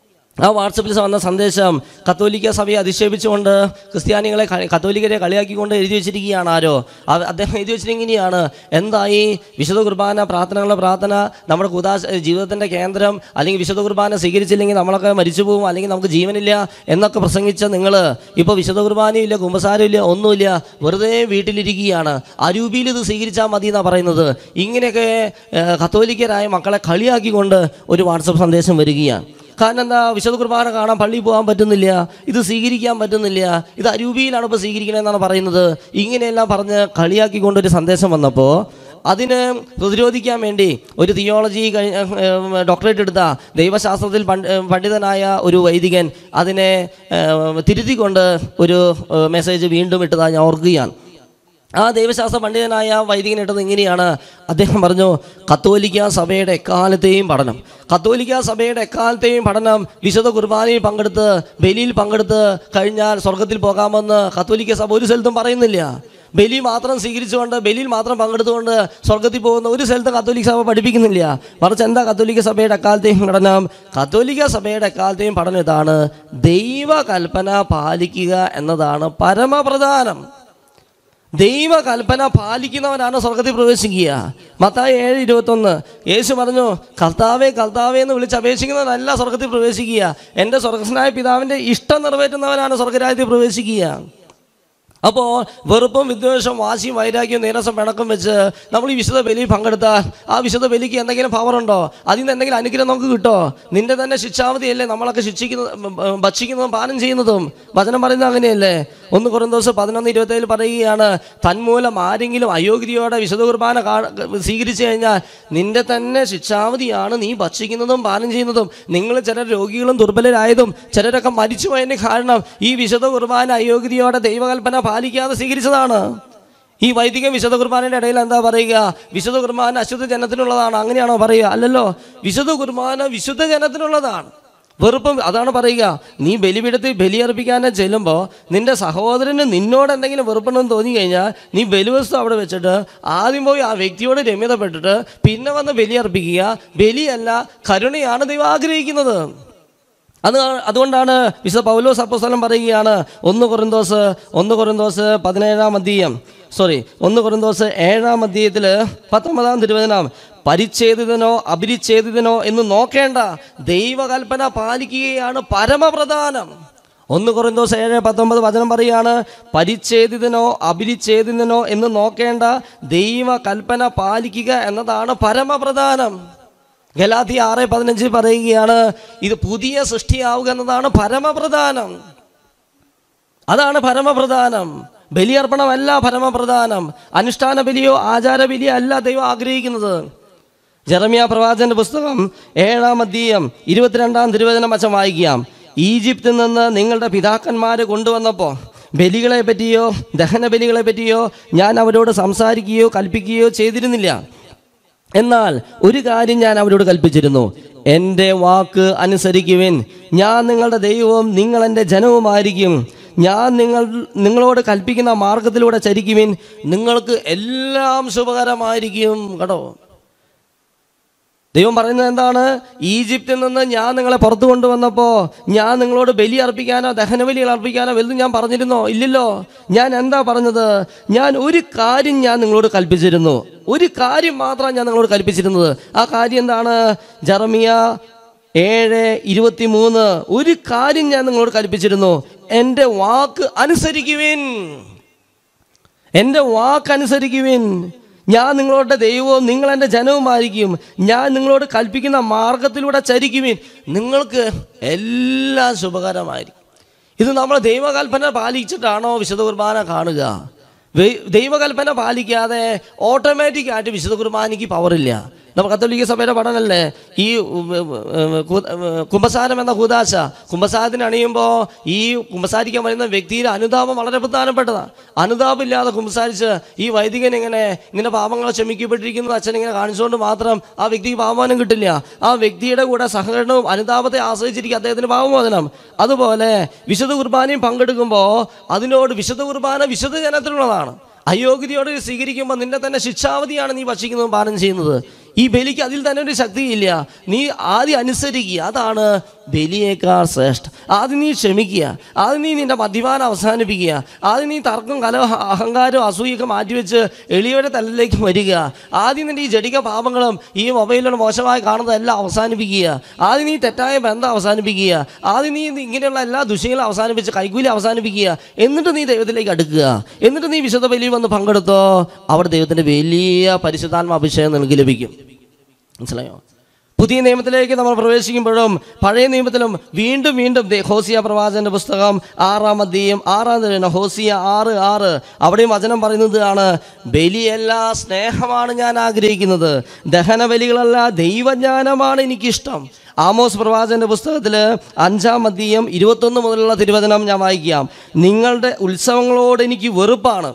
ആ വാട്സപ്പിൽ വന്ന സന്ദേശം കത്തോലിക്ക സഭയെ അധിക്ഷേപിച്ചുകൊണ്ട് ക്രിസ്ത്യാനികളെ കളി- കത്തോലിക്കരെ കളിയാക്കിക്കൊണ്ട് എഴുതി വെച്ചിരിക്കുകയാണ് ആരോ അത് അദ്ദേഹം എഴുതി വെച്ചിരിക്കുകയാണ് എന്തായി വിശുദ്ധ കുർബാന പ്രാർത്ഥനകളുടെ പ്രാർത്ഥന നമ്മുടെ കുദാ ജീവിതത്തിൻ്റെ കേന്ദ്രം അല്ലെങ്കിൽ വിശുദ്ധ കുർബാന സ്വീകരിച്ചില്ലെങ്കിൽ നമ്മളൊക്കെ മരിച്ചു പോകും അല്ലെങ്കിൽ നമുക്ക് ജീവനില്ല എന്നൊക്കെ പ്രസംഗിച്ച നിങ്ങൾ ഇപ്പോൾ വിശുദ്ധ കുർബാനയും ഇല്ല കുമ്പസാരം ഇല്ല ഒന്നുമില്ല വെറുതെ വീട്ടിലിരിക്കുകയാണ് അരൂപിയിൽ ഇത് സ്വീകരിച്ചാൽ മതി എന്നാണ് പറയുന്നത് ഇങ്ങനെയൊക്കെ ഏഹ്, കത്തോലിക്കരായ മക്കളെ കളിയാക്കിക്കൊണ്ട് ഒരു വാട്സപ്പ് സന്ദേശം വരികയാണ് കാരണം എന്താ വിശുദ്ധ കുർബാന കാണാൻ പള്ളിയിൽ പോകാൻ പറ്റുന്നില്ല ഇത് സ്വീകരിക്കാൻ പറ്റുന്നില്ല ഇത് അരൂപിയിലാണ് ഇപ്പോൾ സ്വീകരിക്കണമെന്നാണ് പറയുന്നത് ഇങ്ങനെയെല്ലാം പറഞ്ഞ് കളിയാക്കിക്കൊണ്ടൊരു സന്ദേശം വന്നപ്പോൾ അതിന് പ്രതിരോധിക്കാൻ വേണ്ടി ഒരു തിയോളജി കഴി ഡോക്ടറേറ്റ് എടുത്ത ദൈവശാസ്ത്രത്തിൽ പണ്ഡ് പണ്ഡിതനായ ഒരു വൈദികൻ അതിനെ ഏഹ്, തിരുത്തിക്കൊണ്ട് ഒരു ഏഹ്, മെസ്സേജ് വീണ്ടും ഇട്ടതായി ഞാൻ ഓർക്കുകയാണ് ആ ദൈവശാസ്ത്ര പണ്ഡിതനായ വൈദികൻ ഇട്ടത് ഇങ്ങനെയാണ് അദ്ദേഹം പറഞ്ഞു കത്തോലിക്ക സഭയുടെ എക്കാലത്തെയും പഠനം കത്തോലിക്ക സഭയുടെ എക്കാലത്തെയും പഠനം വിശുദ്ധ കുർബാനയിൽ പങ്കെടുത്ത് ബലിയിൽ പങ്കെടുത്ത് കഴിഞ്ഞാൽ സ്വർഗത്തിൽ പോകാമെന്ന് കത്തോലിക്ക സഭ ഒരു സ്ഥലത്തും പറയുന്നില്ല ബലി മാത്രം സ്വീകരിച്ചുകൊണ്ട് ബലിയിൽ മാത്രം പങ്കെടുത്തുകൊണ്ട് സ്വർഗത്തിൽ പോകുന്ന ഒരു സ്ഥലത്തും കത്തോലിക്ക സഭ പഠിപ്പിക്കുന്നില്ല മറിച്ച് എന്താ കത്തോലിക്ക സഭയുടെ എക്കാലത്തെയും പഠനം കത്തോലിക്ക സഭയുടെ എക്കാലത്തെയും പഠനം ഇതാണ് ദൈവകൽപ്പന പാലിക്കുക എന്നതാണ് പരമപ്രധാനം ദൈവകൽപ്പന പാലിക്കുന്നവനാണ് സ്വർഗത്തിൽ പ്രവേശിക്കുക മത്തായി ഏഴ് ഇരുപത്തൊന്ന് യേശു പറഞ്ഞു കർത്താവെ കർത്താവെ എന്ന് വിളിച്ച് അപേക്ഷിക്കുന്നവനല്ല സ്വർഗത്തിൽ പ്രവേശിക്കുക എൻ്റെ സ്വർഗസ്നായ പിതാവിൻ്റെ ഇഷ്ടം നിറവേറ്റുന്നവനാണ് സ്വർഗരാജ്യത്തിൽ പ്രവേശിക്കുക അപ്പോൾ വെറുപ്പും വിദ്വേഷം വാശിയും വൈരാഗ്യവും നീരസം പിണക്കം വെച്ച് നമ്മൾ ഈ വിശുദ്ധ ബലി പങ്കെടുത്താൽ ആ വിശുദ്ധ ബലിക്ക് എന്തെങ്കിലും പവർ ഉണ്ടോ അതിൽ നിന്ന് എന്തെങ്കിലും അനുഗ്രഹം നമുക്ക് കിട്ടോ നിന്റെ തന്നെ ശിക്ഷാവധിയല്ലേ നമ്മളൊക്കെ ശിക്ഷിക്കുന്നതും ഭക്ഷിക്കുന്നതും പാനം ചെയ്യുന്നതും വചനം പറയുന്നത് അങ്ങനെയല്ലേ ഒന്ന് കുറഞ്ഞ ദിവസം പതിനൊന്ന് ഇരുപത്തേഴിൽ പറയുകയാണ് തന്മൂലം ആരെങ്കിലും അയോഗ്യതയോടെ വിശുദ്ധ കുർബാന കാ- സ്വീകരിച്ചു കഴിഞ്ഞാൽ നിന്റെ തന്നെ ശിക്ഷാവധിയാണ് നീ ഭക്ഷിക്കുന്നതും പാനം ചെയ്യുന്നതും നിങ്ങൾ ചിലർ രോഗികളും ദുർബലരായതും ചിലരൊക്കെ മരിച്ചു പോയതിന് കാരണം ഈ വിശുദ്ധ കുർബാന അയോഗ്യതയോടെ ദൈവകൽപ്പന പാലിക്കാതെ സ്വീകരിച്ചതാണ് ഈ വൈദിക വിശുദ്ധ കുർബാനയുടെ ഇടയിൽ എന്താ പറയുക വിശുദ്ധ കുർബാന അശുദ്ധ ജനത്തിനുള്ളതാണ് അങ്ങനെയാണോ പറയുക അല്ലല്ലോ വിശുദ്ധ കുർബാന വിശുദ്ധ ജനത്തിനുള്ളതാണ് വെറുപ്പം അതാണ് പറയുക നീ ബലിപീഠത്തിൽ ബലിയർപ്പിക്കാൻ ചെല്ലുമ്പോൾ നിന്റെ സഹോദരന് നിന്നോട് എന്തെങ്കിലും വെറുപ്പുണ്ടെന്ന് തോന്നി കഴിഞ്ഞാൽ നീ ബലിവസ്തു അവിടെ വെച്ചിട്ട് ആദ്യം പോയി ആ വ്യക്തിയോട് രമ്യതപ്പെട്ടിട്ട് പിന്നെ വന്ന് ബലിയർപ്പിക്കുക ബലിയല്ല കരുണയാണ് ദൈവം ആഗ്രഹിക്കുന്നത് അത് അതുകൊണ്ടാണ് വിശുദ്ധ പൗലോസ് അപ്പോസ്തലൻ പറയുകയാണ് ഒന്ന് കൊറിന്തോസ് ഒന്ന് കൊറിന്തോസ് പതിനേഴാം അധ്യയം സോറി ഒന്ന് കൊറിന്തോസ് ഏഴാം അധ്യയത്തിൽ പത്തൊമ്പതാം തിരുവചനം പരിച്ഛേദിതനോ അപരിച്ഛേദിതനോ എന്ന് നോക്കേണ്ട ദൈവകൽപ്പന പാലിക്കുകയാണ് പരമപ്രധാനം ഒന്ന് കൊറിന്തോസ് ഏഴ് പത്തൊമ്പത് വചനം പറയാണ് പരിച്ഛേദിതനോ അപരിച്ഛേദിതനോ എന്ന് നോക്കേണ്ട ദൈവകൽപ്പന പാലിക്കുക എന്നതാണ് പരമപ്രധാനം ഗലാത്തി ആറ് പതിനഞ്ചിൽ പറയുകയാണ് ഇത് പുതിയ സൃഷ്ടിയാവുക എന്നതാണ് പരമപ്രധാനം അതാണ് പരമപ്രധാനം ബലിയർപ്പണമല്ല പരമപ്രധാനം അനുഷ്ഠാന ബലിയോ ആചാര ബലിയോ അല്ല ദൈവം ആഗ്രഹിക്കുന്നത് ജെറമിയ പ്രവാചന്റെ പുസ്തകം ഏഴാം അധ്യയം ഇരുപത്തിരണ്ടാം തിരുവചനം വശം വായിക്കാം ഈജിപ്തിൽ നിന്ന് നിങ്ങളുടെ പിതാക്കന്മാർ കൊണ്ടുവന്നപ്പോൾ ബലികളെ പറ്റിയോ ദഹന ബലികളെ പറ്റിയോ ഞാൻ അവരോട് സംസാരിക്കുകയോ കൽപ്പിക്കുകയോ ചെയ്തിരുന്നില്ല എന്നാൽ ഒരു കാര്യം ഞാൻ അവരോട് കൽപ്പിച്ചിരുന്നു എൻ്റെ വാക്ക് അനുസരിക്കുവിൻ ഞാൻ നിങ്ങളുടെ ദൈവവും നിങ്ങൾ എൻ്റെ ജനവുമായിരിക്കും ഞാൻ നിങ്ങൾ നിങ്ങളോട് കൽപ്പിക്കുന്ന മാർഗത്തിലൂടെ ചരിക്കുവിൻ നിങ്ങൾക്ക് എല്ലാം ശുഭകരമായിരിക്കും കേട്ടോ ദൈവം പറയുന്നത് എന്താണ് ഈജിപ്തിൽ നിന്ന് ഞാൻ നിങ്ങളെ പുറത്തു കൊണ്ടുവന്നപ്പോൾ ഞാൻ നിങ്ങളോട് ബലി അർപ്പിക്കാനോ ദഹനബലികൾ അർപ്പിക്കാനോ വലുതും ഞാൻ പറഞ്ഞിരുന്നോ ഇല്ലല്ലോ ഞാൻ എന്താ പറഞ്ഞത് ഞാൻ ഒരു കാര്യം ഞാൻ നിങ്ങളോട് കൽപ്പിച്ചിരുന്നു ഒരു കാര്യം മാത്രമാണ് ഞാൻ നിങ്ങളോട് കൽപ്പിച്ചിരുന്നത് ആ കാര്യം എന്താണ് ജറമിയ ഏഴ് ഇരുപത്തി മൂന്ന് ഒരു കാര്യം ഞാൻ നിങ്ങളോട് കൽപ്പിച്ചിരുന്നു എൻ്റെ വാക്ക് അനുസരിക്കുവിൻ എൻ്റെ വാക്കനുസരിക്കുവിൻ ഞാൻ നിങ്ങളുടെ ദൈവവും നിങ്ങൾ എൻ്റെ ജനവുമായിരിക്കും ഞാൻ നിങ്ങളോട് കൽപ്പിക്കുന്ന മാർഗത്തിലൂടെ ചരിക്കുവിൻ നിങ്ങൾക്ക് എല്ലാം ശുഭകരമായിരിക്കും ഇത് നമ്മൾ ദൈവകൽപ്പന പാലിച്ചിട്ടാണോ വിശുദ്ധ കുർബാന കാണുക വെ- ദൈവകൽപ്പന പാലിക്കാതെ ഓട്ടോമാറ്റിക്കായിട്ട് വിശുദ്ധ കുർബാനയ്ക്ക് പവറില്ല നമ്മൾ കത്തോലിക്ക സഭയുടെ പഠനമല്ലേ ഈ ഉം, ഉം, ഉം, കു- ഉം, കുമ്പസാരം എന്ന കൂതാശ കുമ്പസാരത്തിന് അണിയുമ്പോൾ ഈ കുമ്പസാരിക്കാൻ വരുന്ന വ്യക്തിയുടെ അനുതാപം വളരെ പ്രധാനപ്പെട്ടതാണ് അനുതാപമില്ലാതെ കുമ്പസാരിച്ച് ഈ വൈദികൻ ഇങ്ങനെ ഇങ്ങനെ പാപങ്ങൾ ക്ഷമിക്കപ്പെട്ടിരിക്കുന്നത് അച്ഛൻ ഇങ്ങനെ കാണിച്ചുകൊണ്ട് മാത്രം ആ വ്യക്തിക്ക് പാപമോചനം കിട്ടില്ല ആ വ്യക്തിയുടെ കൂടെ സഹകരണവും അനുതാപത്തെ ആശ്രയിച്ചിരിക്കും അദ്ദേഹത്തിന് പാപമോചനം അതുപോലെ വിശുദ്ധ കുർബാനയും പങ്കെടുക്കുമ്പോൾ അതിനോട് വിശുദ്ധ കുർബാന വിശുദ്ധ ജനത്തിനുള്ളതാണ് അയോഗ്യതയോട് സ്വീകരിക്കുമ്പോൾ നിന്റെ തന്നെ ശിക്ഷാവധിയാണ് നീ ഭക്ഷിക്കുന്നതും പാനം ചെയ്യുന്നത് ഈ ബലിക്ക് അതിൽ തന്നെ ഒരു ശക്തിയില്ല നീ ആദ്യം അനുസരിക്കുക അതാണ് ബലിയേക്കാൾ ശ്രേഷ്ഠ ആദ്യം നീ ക്ഷമിക്കുക ആദ്യം നീ നിന്റെ മദ്യപാനം അവസാനിപ്പിക്കുക ആദ്യം നീ തർക്കം കല അഹങ്കാരവും അസൂയൊക്കെ മാറ്റിവെച്ച് എളിയവരുടെ തലയിലേക്ക് വരിക ആദ്യം നിന്റെ ഈ ജടിക പാപങ്ങളും ഈ മൊബൈലിലൂടെ മോശമായി കാണുന്നതെല്ലാം അവസാനിപ്പിക്കുക ആദ്യം നീ തെറ്റായ ബന്ധം അവസാനിപ്പിക്കുക ആദ്യം നീ ഇങ്ങനെയുള്ള എല്ലാ ദുഷ്യങ്ങളും അവസാനിപ്പിച്ച് കൈകൂലി അവസാനിപ്പിക്കുക എന്നിട്ട് നീ ദൈവത്തിലേക്ക് അടുക്കുക എന്നിട്ട് നീ വിശുദ്ധ ബലിയിൽ വന്ന് പങ്കെടുത്തോ അവിടെ ദൈവത്തിൻ്റെ വലിയ പരിശുദ്ധാത്മ അഭിഷേകം നിനക്ക് ലഭിക്കും മനസ്സിലായോ പുതിയ നിയമത്തിലേക്ക് നമ്മൾ പ്രവേശിക്കുമ്പോഴും പഴയ നിയമത്തിലും വീണ്ടും വീണ്ടും ദേ ഹോസിയ പ്രവാചകന്റെ പുസ്തകം ആറാം അധ്യയം ആറാം തീയതി ഹോസിയ ആറ് ആറ് അവിടെയും വചനം പറയുന്നത് ആണ് ബലിയല്ല സ്നേഹമാണ് ഞാൻ ആഗ്രഹിക്കുന്നത് ദഹന ബലികളല്ല ദൈവജ്ഞാനമാണ് എനിക്കിഷ്ടം ആമോസ് പ്രവാചകന്റെ പുസ്തകത്തിൽ അഞ്ചാം അധ്യയം ഇരുപത്തൊന്ന് മുതലുള്ള തിരുവചനം ഞാൻ വായിക്കാം നിങ്ങളുടെ ഉത്സവങ്ങളോട് എനിക്ക് വെറുപ്പാണ്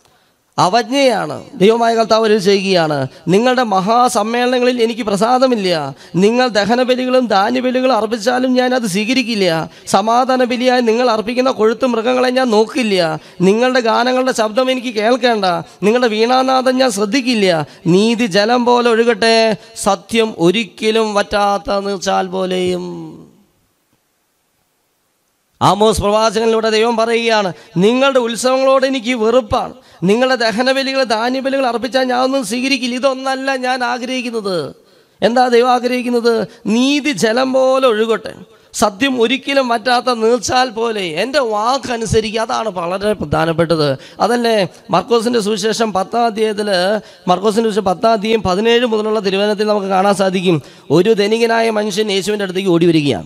അവജ്ഞയാണ് ദൈവമായ കർത്താവ് ഒരു ചെയ്യുകയാണ് നിങ്ങളുടെ മഹാസമ്മേളനങ്ങളിൽ എനിക്ക് പ്രസാദമില്ല നിങ്ങൾ ദഹനബലികളും ധാന്യബലികളും അർപ്പിച്ചാലും ഞാൻ അത് സ്വീകരിക്കില്ല സമാധാന ബലിയായി നിങ്ങൾ അർപ്പിക്കുന്ന കൊഴുത്ത് മൃഗങ്ങളെ ഞാൻ നോക്കില്ല നിങ്ങളുടെ ഗാനങ്ങളുടെ ശബ്ദം എനിക്ക് കേൾക്കേണ്ട നിങ്ങളുടെ വീണാനാഥം ഞാൻ ശ്രദ്ധിക്കില്ല നീതി ജലം പോലെ ഒഴുകട്ടെ സത്യം ഒരിക്കലും വറ്റാത്ത നീർച്ചാൽ പോലെയും ആമോസ് പ്രവാചകനിലൂടെ ദൈവം പറയുകയാണ് നിങ്ങളുടെ ഉത്സവങ്ങളോട് എനിക്ക് വെറുപ്പാണ് നിങ്ങളുടെ ദഹനബലികൾ ധാന്യബലികൾ അർപ്പിച്ചാൽ ഞാൻ ഒന്നും സ്വീകരിക്കില്ല ഇതൊന്നല്ല ഞാൻ ആഗ്രഹിക്കുന്നത് എന്താ ദൈവം ആഗ്രഹിക്കുന്നത് നീതി ജലം പോലെ ഒഴുകട്ടെ സത്യം ഒരിക്കലും പറ്റാത്ത നീർച്ചാൽ പോലെ എൻ്റെ വാക്കനുസരിക്കുക അതാണ് വളരെ പ്രധാനപ്പെട്ടത് അതല്ലേ മർക്കോസിൻ്റെ സുവിശേഷം പത്താം അധ്യായത്തിൽ മർക്കോസിൻ്റെ സുവിശേഷം പത്താം അധ്യായം പതിനേഴ് മുതലുള്ള തിരുവനന്തപുരത്തിൽ നമുക്ക് കാണാൻ സാധിക്കും ഒരു ധനികനായ മനുഷ്യൻ യേശുവിൻ്റെ അടുത്തേക്ക് ഓടി വരികയാണ്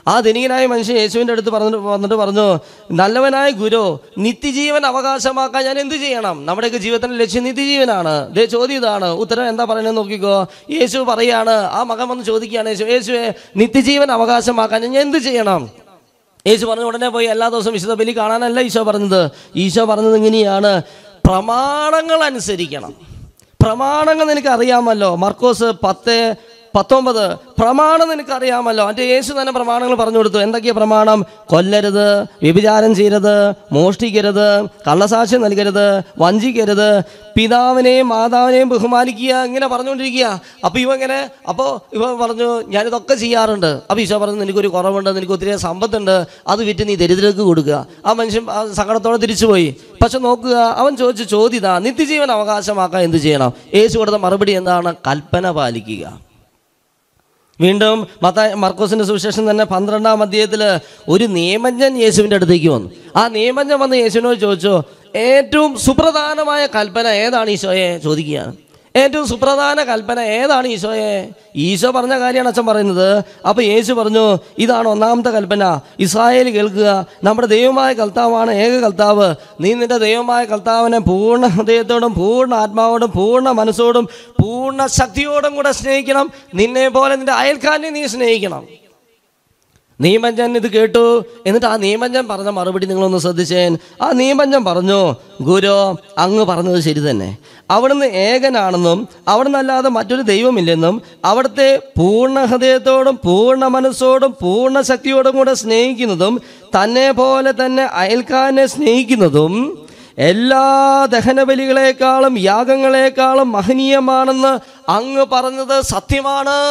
ആ ധനികനായ മനുഷ്യൻ യേശുവിൻ്റെ അടുത്ത് പറഞ്ഞിട്ട് വന്നിട്ട് പറഞ്ഞു നല്ലവനായ ഗുരു നിത്യജീവൻ അവകാശമാക്കാൻ ഞാൻ എന്ത് ചെയ്യണം നമ്മുടെയൊക്കെ ജീവിതത്തിൻ്റെ ലക്ഷ്യം നിത്യജീവനാണ് ദേ ചോദ്യം ഇതാണ് ഉത്തരം എന്താ പറയുന്നത് നോക്കിക്കോ യേശു പറയാണ് ആ മകൻ വന്ന് ചോദിക്കുകയാണ് യേശു യേശുവെ നിത്യജീവൻ അവകാശമാക്കാൻ ഞാൻ എന്ത് ചെയ്യണം യേശു പറഞ്ഞ ഉടനെ പോയി എല്ലാ ദിവസവും വിശുദ്ധ ബലി കാണാനല്ല ഈശോ പറഞ്ഞത് ഈശോ പറഞ്ഞത് ഇങ്ങനെയാണ് പ്രമാണങ്ങൾ അനുസരിക്കണം പ്രമാണങ്ങൾ നിനക്ക് അറിയാമല്ലോ മർക്കോസ് പത്ത് പത്തൊമ്പത് പ്രമാണം നിനക്ക് അറിയാമല്ലോ എൻ്റെ യേശു തന്നെ പ്രമാണങ്ങൾ പറഞ്ഞു കൊടുത്തു എന്തൊക്കെയാ പ്രമാണം കൊല്ലരുത് വ്യഭിചാരം ചെയ്യരുത് മോഷ്ടിക്കരുത് കള്ളസാക്ഷ്യം നൽകരുത് വഞ്ചിക്കരുത് പിതാവിനെയും മാതാവിനെയും ബഹുമാനിക്കുക ഇങ്ങനെ പറഞ്ഞുകൊണ്ടിരിക്കുക അപ്പോൾ ഇവ ഇങ്ങനെ അപ്പോൾ ഇവ പറഞ്ഞു ഞാനിതൊക്കെ ചെയ്യാറുണ്ട് അപ്പോൾ ഈശോ പറഞ്ഞു നിനക്കൊരു കുറവുണ്ട് നിനക്ക് ഒത്തിരി സമ്പത്തുണ്ട് അത് വിറ്റ് നീ ദരിദ്രർക്ക് കൊടുക്കുക ആ മനുഷ്യൻ ആ സങ്കടത്തോടെ തിരിച്ചുപോയി പക്ഷെ നോക്കുക അവൻ ചോദിച്ച ചോദ്യം ഇതാ നിത്യജീവൻ അവകാശമാക്കാൻ എന്ത് ചെയ്യണം യേശു കൊടുത്ത മറുപടി എന്താണ് കൽപ്പന പാലിക്കുക വീണ്ടും മത്ത മർക്കോസിന്റെ സുവിശേഷം തന്നെ പന്ത്രണ്ടാം അധ്യായത്തിൽ ഒരു നിയമജ്ഞൻ യേശുവിൻ്റെ അടുത്തേക്ക് വന്നു ആ നിയമജ്ഞൻ വന്ന് യേശുവിനോട് ചോദിച്ചു ഏറ്റവും സുപ്രധാനമായ കൽപ്പന ഏതാണ് ഈശോയെ ചോദിക്കുകയാണ് ഏറ്റവും സുപ്രധാന കൽപ്പന ഏതാണ് ഈശോയെ ഈശോ പറഞ്ഞ കാര്യമാണ് അച്ഛൻ പറയുന്നത് അപ്പോൾ യേശു പറഞ്ഞു ഇതാണ് ഒന്നാമത്തെ കൽപ്പന ഇസ്രായേൽ കേൾക്കുക നമ്മുടെ ദൈവമായ കർത്താവാണ് ഏക കർത്താവ് നീ നിന്റെ ദൈവമായ കർത്താവിനെ പൂർണ്ണ ഹൃദയത്തോടും പൂർണ്ണ ആത്മാവോടും പൂർണ്ണ മനസ്സോടും പൂർണ്ണ ശക്തിയോടും കൂടെ സ്നേഹിക്കണം നിന്നെ പോലെ നിന്റെ അയൽക്കാരനെ നീ സ്നേഹിക്കണം നിയമജ്ഞൻ ഇത് കേട്ടു എന്നിട്ട് ആ നിയമജ്ഞൻ പറഞ്ഞ മറുപടി നിങ്ങളൊന്ന് ശ്രദ്ധിച്ചേൻ ആ നിയമജ്ഞൻ പറഞ്ഞു ഗുരു അങ്ങ് പറഞ്ഞത് ശരി തന്നെ അവിടുന്ന് ഏകനാണെന്നും അവിടുന്ന് അല്ലാതെ മറ്റൊരു ദൈവമില്ലെന്നും അവിടുത്തെ പൂർണ്ണ ഹൃദയത്തോടും പൂർണ്ണ മനസ്സോടും പൂർണ്ണ ശക്തിയോടും കൂടെ സ്നേഹിക്കുന്നതും തന്നെ പോലെ തന്നെ അയൽക്കാരനെ സ്നേഹിക്കുന്നതും എല്ലാ ദഹനബലികളെക്കാളും യാഗങ്ങളെക്കാളും മഹനീയമാണെന്ന് അങ്ങ് പറഞ്ഞത് സത്യമാണ്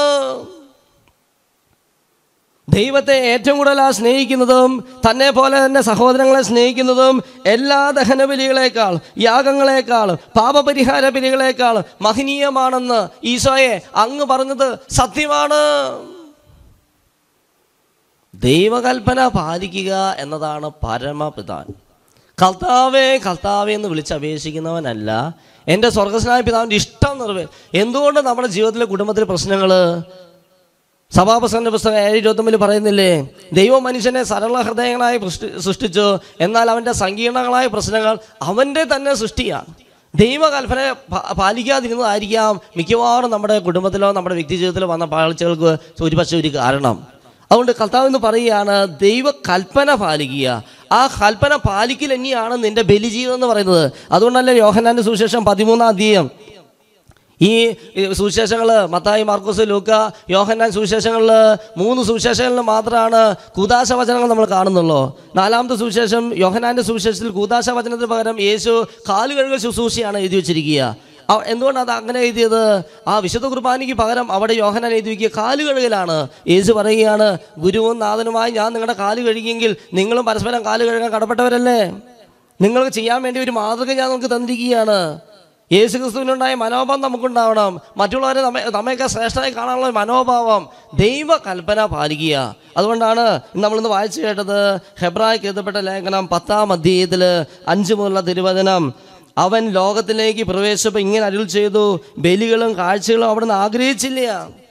ദൈവത്തെ ഏറ്റവും കൂടുതൽ ആ സ്നേഹിക്കുന്നതും തന്നെ പോലെ തന്നെ സഹോദരങ്ങളെ സ്നേഹിക്കുന്നതും എല്ലാ ദഹനബലികളെക്കാൾ യാഗങ്ങളെക്കാൾ പാപപരിഹാര ബലികളെക്കാൾ മഹനീയമാണെന്ന് ഈശോയെ അങ്ങ് പറഞ്ഞത് സത്യമാണ് ദൈവകൽപ്പന പാലിക്കുക എന്നതാണ് പരമപിതാൻ കർത്താവേ കർത്താവേ എന്ന് വിളിച്ചപേക്ഷിക്കുന്നവനല്ല എൻ്റെ സ്വർഗസ്നായ പിതാവിൻ്റെ ഇഷ്ടം നിറവേ എന്തുകൊണ്ട് നമ്മുടെ ജീവിതത്തിലെ കുടുംബത്തിലെ പ്രശ്നങ്ങൾ സഭാപ്രസംഗ പുസ്തകം ഏഴ് ഇരുപത്തൊമ്പതിൽ പറയുന്നില്ലേ ദൈവം മനുഷ്യനെ സരള ഹൃദയങ്ങളായി സൃഷ്ടി സൃഷ്ടിച്ചു എന്നാൽ അവൻ്റെ സങ്കീർണങ്ങളായ പ്രശ്നങ്ങൾ അവൻ്റെ തന്നെ സൃഷ്ടിയാണ് ദൈവകൽപ്പന പാ- പാലിക്കാതിരുന്നതായിരിക്കാം മിക്കവാറും നമ്മുടെ കുടുംബത്തിലോ നമ്മുടെ വ്യക്തി ജീവിതത്തിലോ വന്ന പാഴ്ചകൾക്ക് ഒരുപക്ഷെ ഒരു കാരണം അതുകൊണ്ട് കർത്താവ് എന്ന് പറയുകയാണ് ദൈവ കൽപ്പന പാലിക്കുക ആ കൽപ്പന പാലിക്കൽ തന്നെയാണ് നിന്റെ ബലിജീവിതം എന്ന് പറയുന്നത് അതുകൊണ്ടല്ലേ യോഹനാന്റെ സുവിശേഷം പതിമൂന്നാം അധ്യായം ഈ സുവിശേഷങ്ങൾ മത്തായി മാർക്കോസ് ലൂക്ക യോഹന്നാൻ സുവിശേഷങ്ങളിൽ മൂന്ന് സുവിശേഷങ്ങളിൽ മാത്രമാണ് കൂതാശ വചനങ്ങൾ നമ്മൾ കാണുന്നുള്ളൂ നാലാമത്തെ സുവിശേഷം യോഹന്നാൻ്റെ സുവിശേഷത്തിൽ കൂതാശ വചനത്തിന് പകരം യേശു കാലുകഴുകൽ ശുശ്രൂഷയാണ് എഴുതി വെച്ചിരിക്കുക അ- എന്തുകൊണ്ടാണ് അത് അങ്ങനെ എഴുതിയത് ആ വിശുദ്ധ കുർബാനയ്ക്ക് പകരം അവിടെ യോഹനാൻ എഴുതി വയ്ക്കുക കാല് കഴുകലാണ് യേശു പറയുകയാണ് ഗുരുവും നാഥനുമായി ഞാൻ നിങ്ങളുടെ കാല് കഴുകിയെങ്കിൽ നിങ്ങളും പരസ്പരം കാല് കഴുകാൻ കടപ്പെട്ടവരല്ലേ നിങ്ങൾക്ക് ചെയ്യാൻ വേണ്ടി ഒരു മാതൃക ഞാൻ നമുക്ക് തന്നിരിക്കുകയാണ് യേശു ക്രിസ്തുവിനുണ്ടായ മനോഭാവം നമുക്കുണ്ടാവണം മറ്റുള്ളവരെ നമ്മെ നമ്മയൊക്കെ ശ്രേഷ്ഠമായി കാണാനുള്ള ഒരു മനോഭാവം ദൈവ കൽപ്പന പാലിക്കുക അതുകൊണ്ടാണ് ഇന്ന് നമ്മളിന്ന് വായിച്ചു കേട്ടത് ഹെബ്രായ്ക്ക് എഴുതപ്പെട്ട ലേഖനം പത്താം അധ്യായത്തിൽ അഞ്ച് മുതലുള്ള തിരുവചനം അവൻ ലോകത്തിലേക്ക് പ്രവേശിച്ചപ്പോൾ ഇങ്ങനെ അരുൾ ചെയ്തു ബലികളും കാഴ്ചകളും അവിടുന്ന് ആഗ്രഹിച്ചില്ല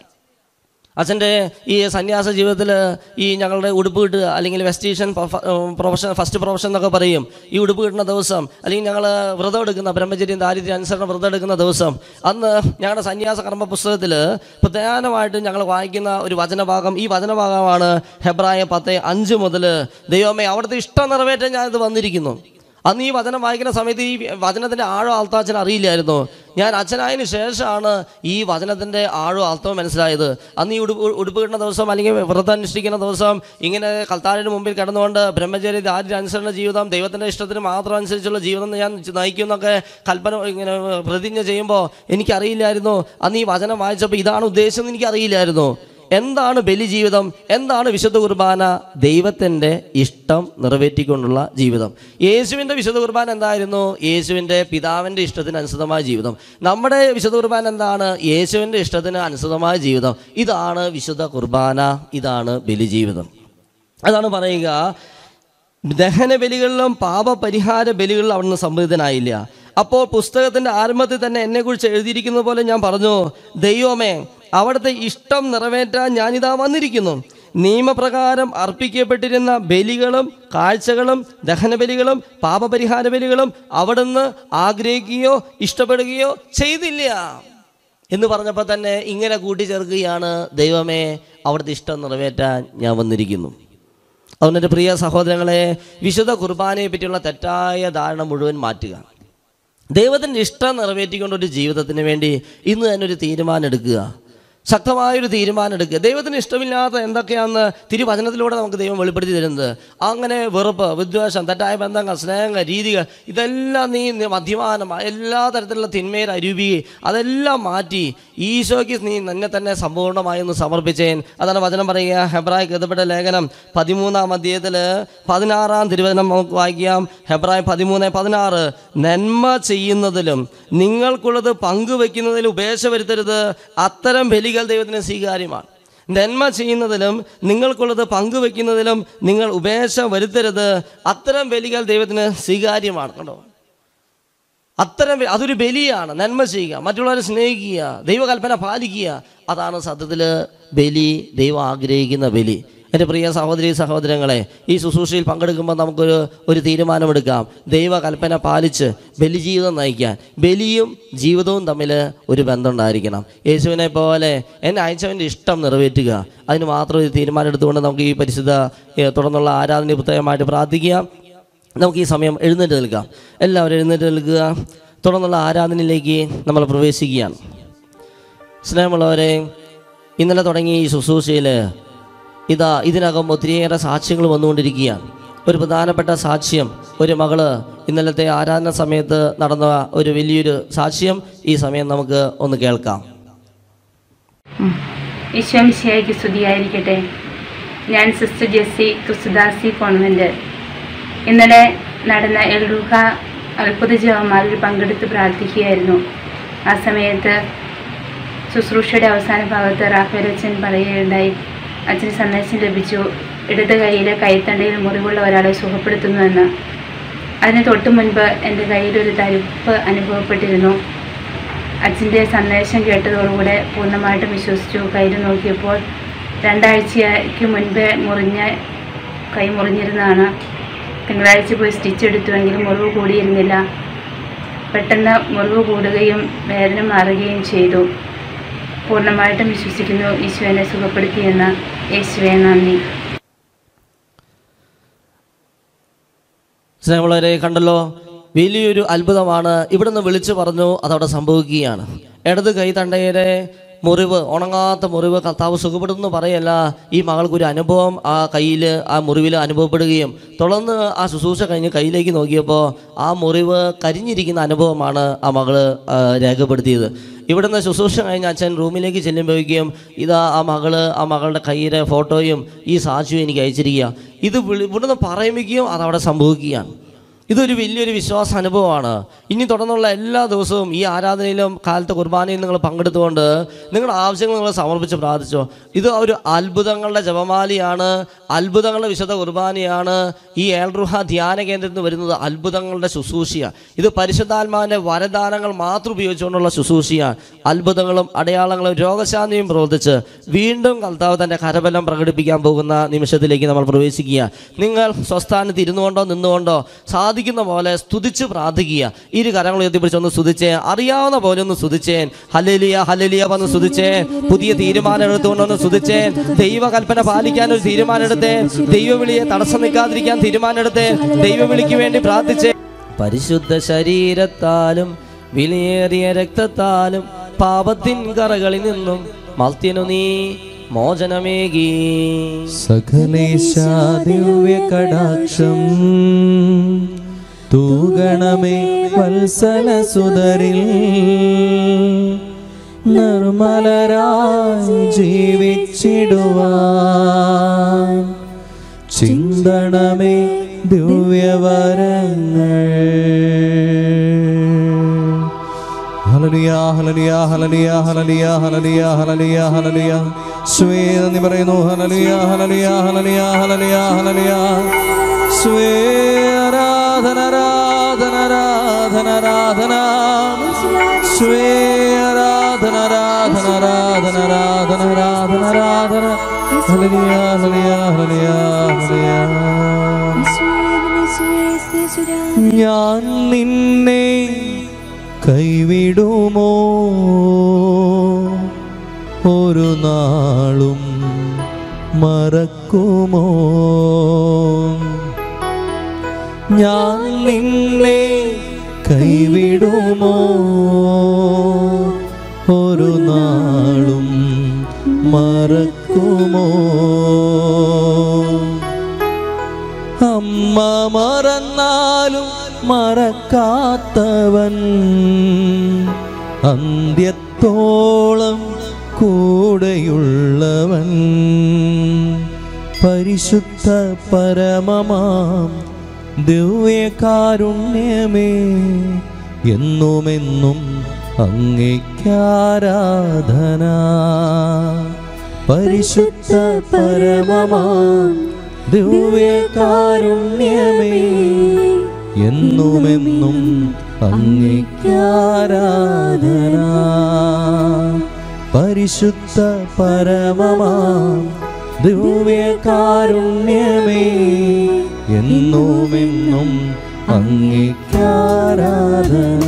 അച്ഛൻ്റെ ഈ സന്യാസ ജീവിതത്തിൽ ഈ ഞങ്ങളുടെ ഉടുപ്പ് കിട്ടുക അല്ലെങ്കിൽ വെസ്റ്റീഷൻ പ്രൊഫഷൻ ഫസ്റ്റ് പ്രൊഫഷൻ എന്നൊക്കെ പറയും ഈ ഉടുപ്പ് കിട്ടുന്ന ദിവസം അല്ലെങ്കിൽ ഞങ്ങൾ വ്രതം എടുക്കുന്ന ബ്രഹ്മചര്യം ദാരിദ്ര്യം അനുസരണം വ്രതം എടുക്കുന്ന ദിവസം അന്ന് ഞങ്ങളുടെ സന്യാസ കർമ്മ പുസ്തകത്തിൽ പ്രധാനമായിട്ടും ഞങ്ങൾ വായിക്കുന്ന ഒരു വചനഭാഗം ഈ വചനഭാഗമാണ് ഹെബ്രായ പത്ത് അഞ്ച് മുതൽ ദൈവമേ അവിടുത്തെ ഇഷ്ടം നിറവേറ്റാൻ ഞാനിത് വന്നിരിക്കുന്നു അന്ന് ഈ വചനം വായിക്കുന്ന സമയത്ത് ഈ വചനത്തിൻ്റെ ആഴം അർത്ഥം അറിയില്ലായിരുന്നു ഞാൻ അച്ഛനായതിനു ശേഷമാണ് ഈ വചനത്തിൻ്റെ ആഴം അർത്ഥം മനസ്സിലായത് അന്ന് ഈ ഉടുപ്പ് ഉടുപ്പ് കിട്ടുന്ന ദിവസം അല്ലെങ്കിൽ വ്രതം അനുഷ്ഠിക്കുന്ന ദിവസം ഇങ്ങനെ കൽത്താരിന് മുമ്പിൽ കിടന്നുകൊണ്ട് ബ്രഹ്മചര്യ ദാരിദ്ര്യ അനുസരണ ജീവിതം ദൈവത്തിൻ്റെ ഇഷ്ടത്തിന് മാത്രം അനുസരിച്ചുള്ള ജീവിതം ഞാൻ നയിക്കുമെന്നൊക്കെ കൽപ്പന ഇങ്ങനെ പ്രതിജ്ഞ ചെയ്യുമ്പോൾ എനിക്കറിയില്ലായിരുന്നു അന്ന് ഈ വചനം വായിച്ചപ്പോൾ ഇതാണ് ഉദ്ദേശം എന്ന് എനിക്കറിയില്ലായിരുന്നു എന്താണ് ബലിജീവിതം എന്താണ് വിശുദ്ധ കുർബാന ദൈവത്തിൻ്റെ ഇഷ്ടം നിറവേറ്റിക്കൊണ്ടുള്ള ജീവിതം യേശുവിൻ്റെ വിശുദ്ധ കുർബാന എന്തായിരുന്നു യേശുവിൻ്റെ പിതാവിൻ്റെ ഇഷ്ടത്തിന് അനുസൃതമായ ജീവിതം നമ്മുടെ വിശുദ്ധ കുർബാന എന്താണ് യേശുവിൻ്റെ ഇഷ്ടത്തിന് അനുസൃതമായ ജീവിതം ഇതാണ് വിശുദ്ധ കുർബാന ഇതാണ് ബലിജീവിതം അതാണ് പറയുക ദഹന ബലികളിലും പാപപരിഹാര ബലികളിലും അവിടുന്ന് സംബന്ധിതനായില്ല അപ്പോൾ പുസ്തകത്തിന്റെ ആരംഭത്തിൽ തന്നെ എന്നെക്കുറിച്ച് എഴുതിയിരിക്കുന്നത് പോലെ ഞാൻ പറഞ്ഞു ദൈവമേ അവിടുത്തെ ഇഷ്ടം നിറവേറ്റാൻ ഞാനിതാ വന്നിരിക്കുന്നു നിയമപ്രകാരം അർപ്പിക്കപ്പെട്ടിരുന്ന ബലികളും കാഴ്ചകളും ദഹനബലികളും പാപപരിഹാര ബലികളും അവിടുന്ന് ആഗ്രഹിക്കുകയോ ഇഷ്ടപ്പെടുകയോ ചെയ്തില്ല എന്ന് പറഞ്ഞപ്പോൾ തന്നെ ഇങ്ങനെ കൂട്ടിച്ചേർക്കുകയാണ് ദൈവമേ അവിടുത്തെ ഇഷ്ടം നിറവേറ്റാൻ ഞാൻ വന്നിരിക്കുന്നു അതുകൊണ്ട് എൻ്റെ പ്രിയ സഹോദരങ്ങളെ വിശുദ്ധ കുർബാനയെ പറ്റിയുള്ള തെറ്റായ ധാരണ മുഴുവൻ മാറ്റുക ദൈവത്തിൻ്റെ ഇഷ്ടം നിറവേറ്റിക്കൊണ്ട് ഒരു ജീവിതത്തിന് വേണ്ടി ഇന്ന് തന്നെ ഒരു തീരുമാനം എടുക്കുക ശക്തമായൊരു തീരുമാനം എടുക്കുക ദൈവത്തിന് ഇഷ്ടമില്ലാത്ത എന്തൊക്കെയാണെന്ന് തിരുവചനത്തിലൂടെ നമുക്ക് ദൈവം വെളിപ്പെടുത്തി തരുന്നത് അങ്ങനെ വെറുപ്പ് വിദ്വേഷം തെറ്റായ ബന്ധങ്ങൾ സ്നേഹങ്ങൾ രീതികൾ ഇതെല്ലാം നീ നി- മദ്യപാനം എല്ലാ തരത്തിലുള്ള തിന്മയിൽ അരൂപിയെ അതെല്ലാം മാറ്റി ഈശോയ്ക്ക് നീ നിന്നെ തന്നെ സമ്പൂർണ്ണമായി ഒന്ന് സമർപ്പിച്ചേൻ അതാണ് വചനം പറയുക ഹെബ്രായ് എഴുതപ്പെട്ട ലേഖനം പതിമൂന്നാം അധ്യായത്തിൽ പതിനാറാം തിരുവചനം നമുക്ക് വായിക്കാം ഹെബ്രായ് പതിമൂന്ന് പതിനാറ് നന്മ ചെയ്യുന്നതിലും നിങ്ങൾക്കുള്ളത് പങ്കുവെക്കുന്നതിലും ഉപേക്ഷ വരുത്തരുത് അത്തരം ബലികൾ ദൈവത്തിന് സ്വീകാര്യമാണ് നന്മ ചെയ്യുന്നതിലും നിങ്ങൾക്കുള്ളത് പങ്കുവെക്കുന്നതിലും നിങ്ങൾ ഉപേക്ഷ വരുത്തരുത് അത്തരം ബലികൾ ദൈവത്തിന് സ്വീകാര്യമാണ് കണ്ടോ അത്തരം ബലി- അതൊരു ബലിയാണ് നന്മ ചെയ്യുക മറ്റുള്ളവരെ സ്നേഹിക്കുക ദൈവകൽപ്പന പാലിക്കുക അതാണ് സത്യത്തിൽ ബലി ദൈവം ആഗ്രഹിക്കുന്ന ബലി എൻ്റെ പ്രിയ സഹോദരി സഹോദരങ്ങളെ ഈ ശുശ്രൂഷയിൽ പങ്കെടുക്കുമ്പോൾ നമുക്കൊരു ഒരു തീരുമാനമെടുക്കാം ദൈവകൽപ്പന പാലിച്ച് ബലി ജീവിതം നയിക്കാൻ ബലിയും ജീവിതവും തമ്മിൽ ഒരു ബന്ധമുണ്ടായിരിക്കണം യേശുവിനെ പോലെ എന്നെ അയച്ചവൻ്റെ ഇഷ്ടം നിറവേറ്റുക അതിന് മാത്രം ഒരു തീരുമാനം എടുത്തുകൊണ്ട് നമുക്ക് ഈ പരിശുദ്ധ ഏ, തുടർന്നുള്ള ആരാധന പുസ്തകമായിട്ട് പ്രാർത്ഥിക്കാം നമുക്ക് ഈ സമയം എഴുന്നേറ്റ് നിൽക്കാം എല്ലാവരും എഴുന്നേറ്റ് നിൽക്കുക തുടർന്നുള്ള ആരാധനയിലേക്ക് നമ്മൾ പ്രവേശിക്കുകയാണ് സ്നേഹമുള്ളവരെ ഇന്നലെ തുടങ്ങിയ ഈ ശുശ്രൂഷയിൽ ഇതാ ഇതിനകം ഒത്തിരിയേറെ സാക്ഷ്യങ്ങൾ വന്നുകൊണ്ടിരിക്കുകയാണ് ഒരു പ്രധാനപ്പെട്ട സാക്ഷ്യം ഒരു മകള് ഇന്നലത്തെ ആരാധന സമയത്ത് നടന്ന ഒരു വലിയൊരു സാക്ഷ്യം ഈ സമയം നമുക്ക് ഒന്ന് കേൾക്കാം ഈശോമിശിയായിക്ക് സ്തുതിയായിരിക്കട്ടെ ഞാൻ സിസ്റ്റർ ജെസ്സി ക്രിസ്തുദാസി കോൺവെന്റ് ഇന്നലെ നടന്ന എൽറുഹ അത്ഭുത ജവമാരിൽ പങ്കെടുത്ത് പ്രാർത്ഥിക്കുകയായിരുന്നു ആ സമയത്ത് ശുശ്രൂഷയുടെ അവസാന ഭാഗത്ത് റാഫേലച്ചൻ പറയുകയുണ്ടായി അച്ഛന് സന്ദേശം ലഭിച്ചു ഇടത് കൈയിലെ കൈത്തണ്ടയിൽ മുറിവുള്ള ഒരാളെ സുഖപ്പെടുത്തുന്നുവെന്ന് അതിന് തൊട്ട് മുൻപ് എൻ്റെ കയ്യിലൊരു തരിപ്പ് അനുഭവപ്പെട്ടിരുന്നു അച്ഛൻ്റെ സന്ദേശം കേട്ടതോടുകൂടെ പൂർണ്ണമായിട്ടും വിശ്വസിച്ചു കയ്യിൽ നോക്കിയപ്പോൾ രണ്ടാഴ്ചയ്ക്ക് മുൻപേ മുറിഞ്ഞ കൈ മുറിഞ്ഞിരുന്നതാണ് തിങ്കളാഴ്ച പോയി സ്റ്റിച്ച് എടുത്തുവെങ്കിലും മുറിവ് കൂടിയിരുന്നില്ല പെട്ടെന്ന് മുറിവ് കൂടുകയും വേദന മാറുകയും ചെയ്തു പൂർണ്ണമായിട്ടും വിശ്വസിക്കുന്നു ഈശോനെ സുഖപ്പെടുത്തിയെന്ന് യേശുവെ നന്ദി സ്നേഹമുള്ളവരെ കണ്ടല്ലോ വലിയൊരു അത്ഭുതമാണ് ഇവിടുന്ന് വിളിച്ചു പറഞ്ഞു അതവിടെ സംഭവിക്കുകയാണ് ഇടത് കൈ തണ്ടയുടെ മുറിവ് ഉണങ്ങാത്ത മുറിവ് കർത്താവ് സുഖപ്പെടുന്നു പറയല്ല ഈ മകൾക്കൊരു അനുഭവം ആ കയ്യിൽ ആ മുറിവിൽ അനുഭവപ്പെടുകയും തുടർന്ന് ആ ശുശ്രൂഷ കഴിഞ്ഞ് കയ്യിലേക്ക് നോക്കിയപ്പോൾ ആ മുറിവ് കരിഞ്ഞിരിക്കുന്ന അനുഭവമാണ് ആ മകള് ആ, രേഖപ്പെടുത്തിയത് ഇവിടുന്ന് ശുശ്രൂഷ കഴിഞ്ഞ് അച്ഛൻ റൂമിലേക്ക് ചെല്ലുമ്പോഴേക്കും ഇതാ ആ മകള് ആ മകളുടെ കയ്യിലെ ഫോട്ടോയും ഈ സാക്ഷ്യവും എനിക്ക് അയച്ചിരിക്കുക ഇത് വിളി- ഇവിടുന്ന് പറയുമ്പോഴേക്കും അതവിടെ സംഭവിക്കുകയാണ് ഇതൊരു വലിയൊരു വിശ്വാസ അനുഭവമാണ് ഇനി തുടർന്നുള്ള എല്ലാ ദിവസവും ഈ ആരാധനയിലും കാലത്തെ കുർബാനയിൽ നിങ്ങൾ പങ്കെടുത്തുകൊണ്ട് നിങ്ങളുടെ ആവശ്യങ്ങൾ നിങ്ങൾ സമർപ്പിച്ച് പ്രാർത്ഥിച്ചോ ഇത് ഒരു അത്ഭുതങ്ങളുടെ ജപമാലയാണ് അത്ഭുതങ്ങളുടെ വിശുദ്ധ കുർബാനയാണ് ഈ ഏൽറുഹ ധ്യാന കേന്ദ്രത്തിൽ നിന്ന് വരുന്നത് അത്ഭുതങ്ങളുടെ ശുശ്രൂഷയാണ് ഇത് പരിശുദ്ധാത്മാവിൻ്റെ വരദാനങ്ങൾ മാത്രം ഉപയോഗിച്ചുകൊണ്ടുള്ള ശുശ്രൂഷയാണ് അത്ഭുതങ്ങളും അടയാളങ്ങളും രോഗശാന്തിയും പ്രവർത്തിച്ച് വീണ്ടും കർത്താവ് തൻ്റെ കരബലം പ്രകടിപ്പിക്കാൻ പോകുന്ന നിമിഷത്തിലേക്ക് നമ്മൾ പ്രവേശിക്കുക നിങ്ങൾ സ്വസ്ഥാനത്ത് ഇരുന്നുകൊണ്ടോ നിന്നുകൊണ്ടോ സാധിക്കുന്ന പോലെ സ്തുതിച്ച് പ്രാർത്ഥിക്കുക ഇരു കരങ്ങൾ ഉയർത്തിപ്പിടിച്ച് ഒന്ന് സ്തുതിച്ചേ അറിയാവുന്ന പോലെ ഒന്ന് സ്തുതിച്ചേൻ ഹലലിയ ഹലലിയ വന്ന് സ്തുതിച്ചേ പുതിയ തീരുമാനം എടുത്തുകൊണ്ടൊന്ന് സ്തുതിച്ചേ ദൈവകൽപ്പന പാലിക്കാൻ ഒരു തീരുമാനം എടുത്തേ ദൈവവിളിയെ തടസ്സം നിൽക്കാതിരിക്കാൻ തീരുമാനം എടുത്തേ ദൈവവിളിക്ക് വേണ്ടി പ്രാർത്ഥിച്ചേ പരിശുദ്ധ ശരീരത്താലും വിലയേറിയ രക്തത്താലും പാപത്തിൻ കറകളിൽ നിന്നും മർത്യനു നീ മോചനമേകി സകലേശ ദിവ്യ കടാക്ഷം തൂഗണമേ വത്സല സുതരിൽ നിർമ്മലരായി ജീവിച്ചിടുവാൻ ചിന്തണമേ ദിവ്യവരങ്ങൾ ഹലലിയ ഹലലിയ ഹലലിയ ഹലലിയ ഹലലിയ ഹലലിയ ഹലലിയ സ്വേ നന്ദി പറയുന്നു ഹലലിയ ഹലലിയ ഹലലിയ ഹലലിയ ഹലലിയ സ്വേ ആരാധന ആരാധന ആരാധന ആരാധന സ്വേ ആരാധന ആരാധന ആരാധന ആരാധന ആരാധന ആരാധന ഹല്ലേലൂയ ഹല്ലേലൂയ ഹല്ലേലൂയ ഹല്ലേലൂയ ഞാൻ നിന്നെ കൈവിടുമോ ഒരു നാളും മറക്കുമോ ഞാൻ നിന്നെ കൈവിടുമോ ഒരു നാളും മറക്കുമോ അമ്മ മറന്നാലും മറക്കാത്തവൻ അന്ത്യത്തോളം കൂടെയുള്ളവൻ പരിശുദ്ധ പരമമാം ദിവ്യകാരുണ്യമേ എന്നുമെന്നും അങ്ങേക്കാരാധന പരിശുദ്ധ പരമമാം ദിവ്യകാരുണ്യമേ എന്നുമെന്നും അങ്ങേക്കാരാധന പരിശുദ്ധ പരമമാം ദിവ്യകാരുണ്യമേ എന്നുമെന്നും അങ്ങേക്കാരാധന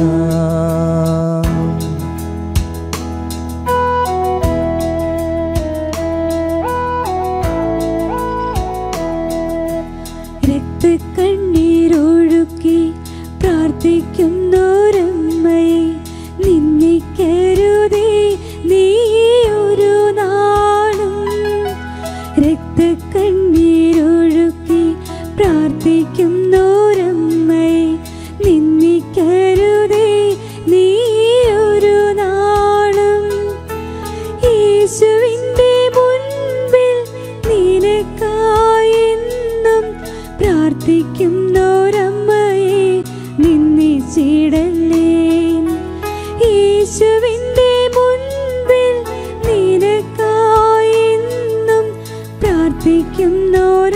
രക്തക്കണ്ണീരൊഴുക്കി പ്രാർത്ഥിക്കുന്നോരമ്മയെ നിന്നിക്കരുതേ നീ ഒരു നാളും രക്തക്കണ്ണീരൊഴുക്കി പ്രാർത്ഥിക്കുന്നോരമ്മയെ നിന്നിക്കരുതേ നീ ഒരു നാളും യേശുവിൻ്റെ മുൻപിൽ നിനക്കായെന്നും പ്രാർത്ഥിക്കുന്നോരമ്മയെ നിന്നിച്ചിടല്ലേ യേശുവിൻ്റെ മുൻപിൽ നിനക്കായെന്നും പ്രാർത്ഥിക്കുന്നോരമ്മയെ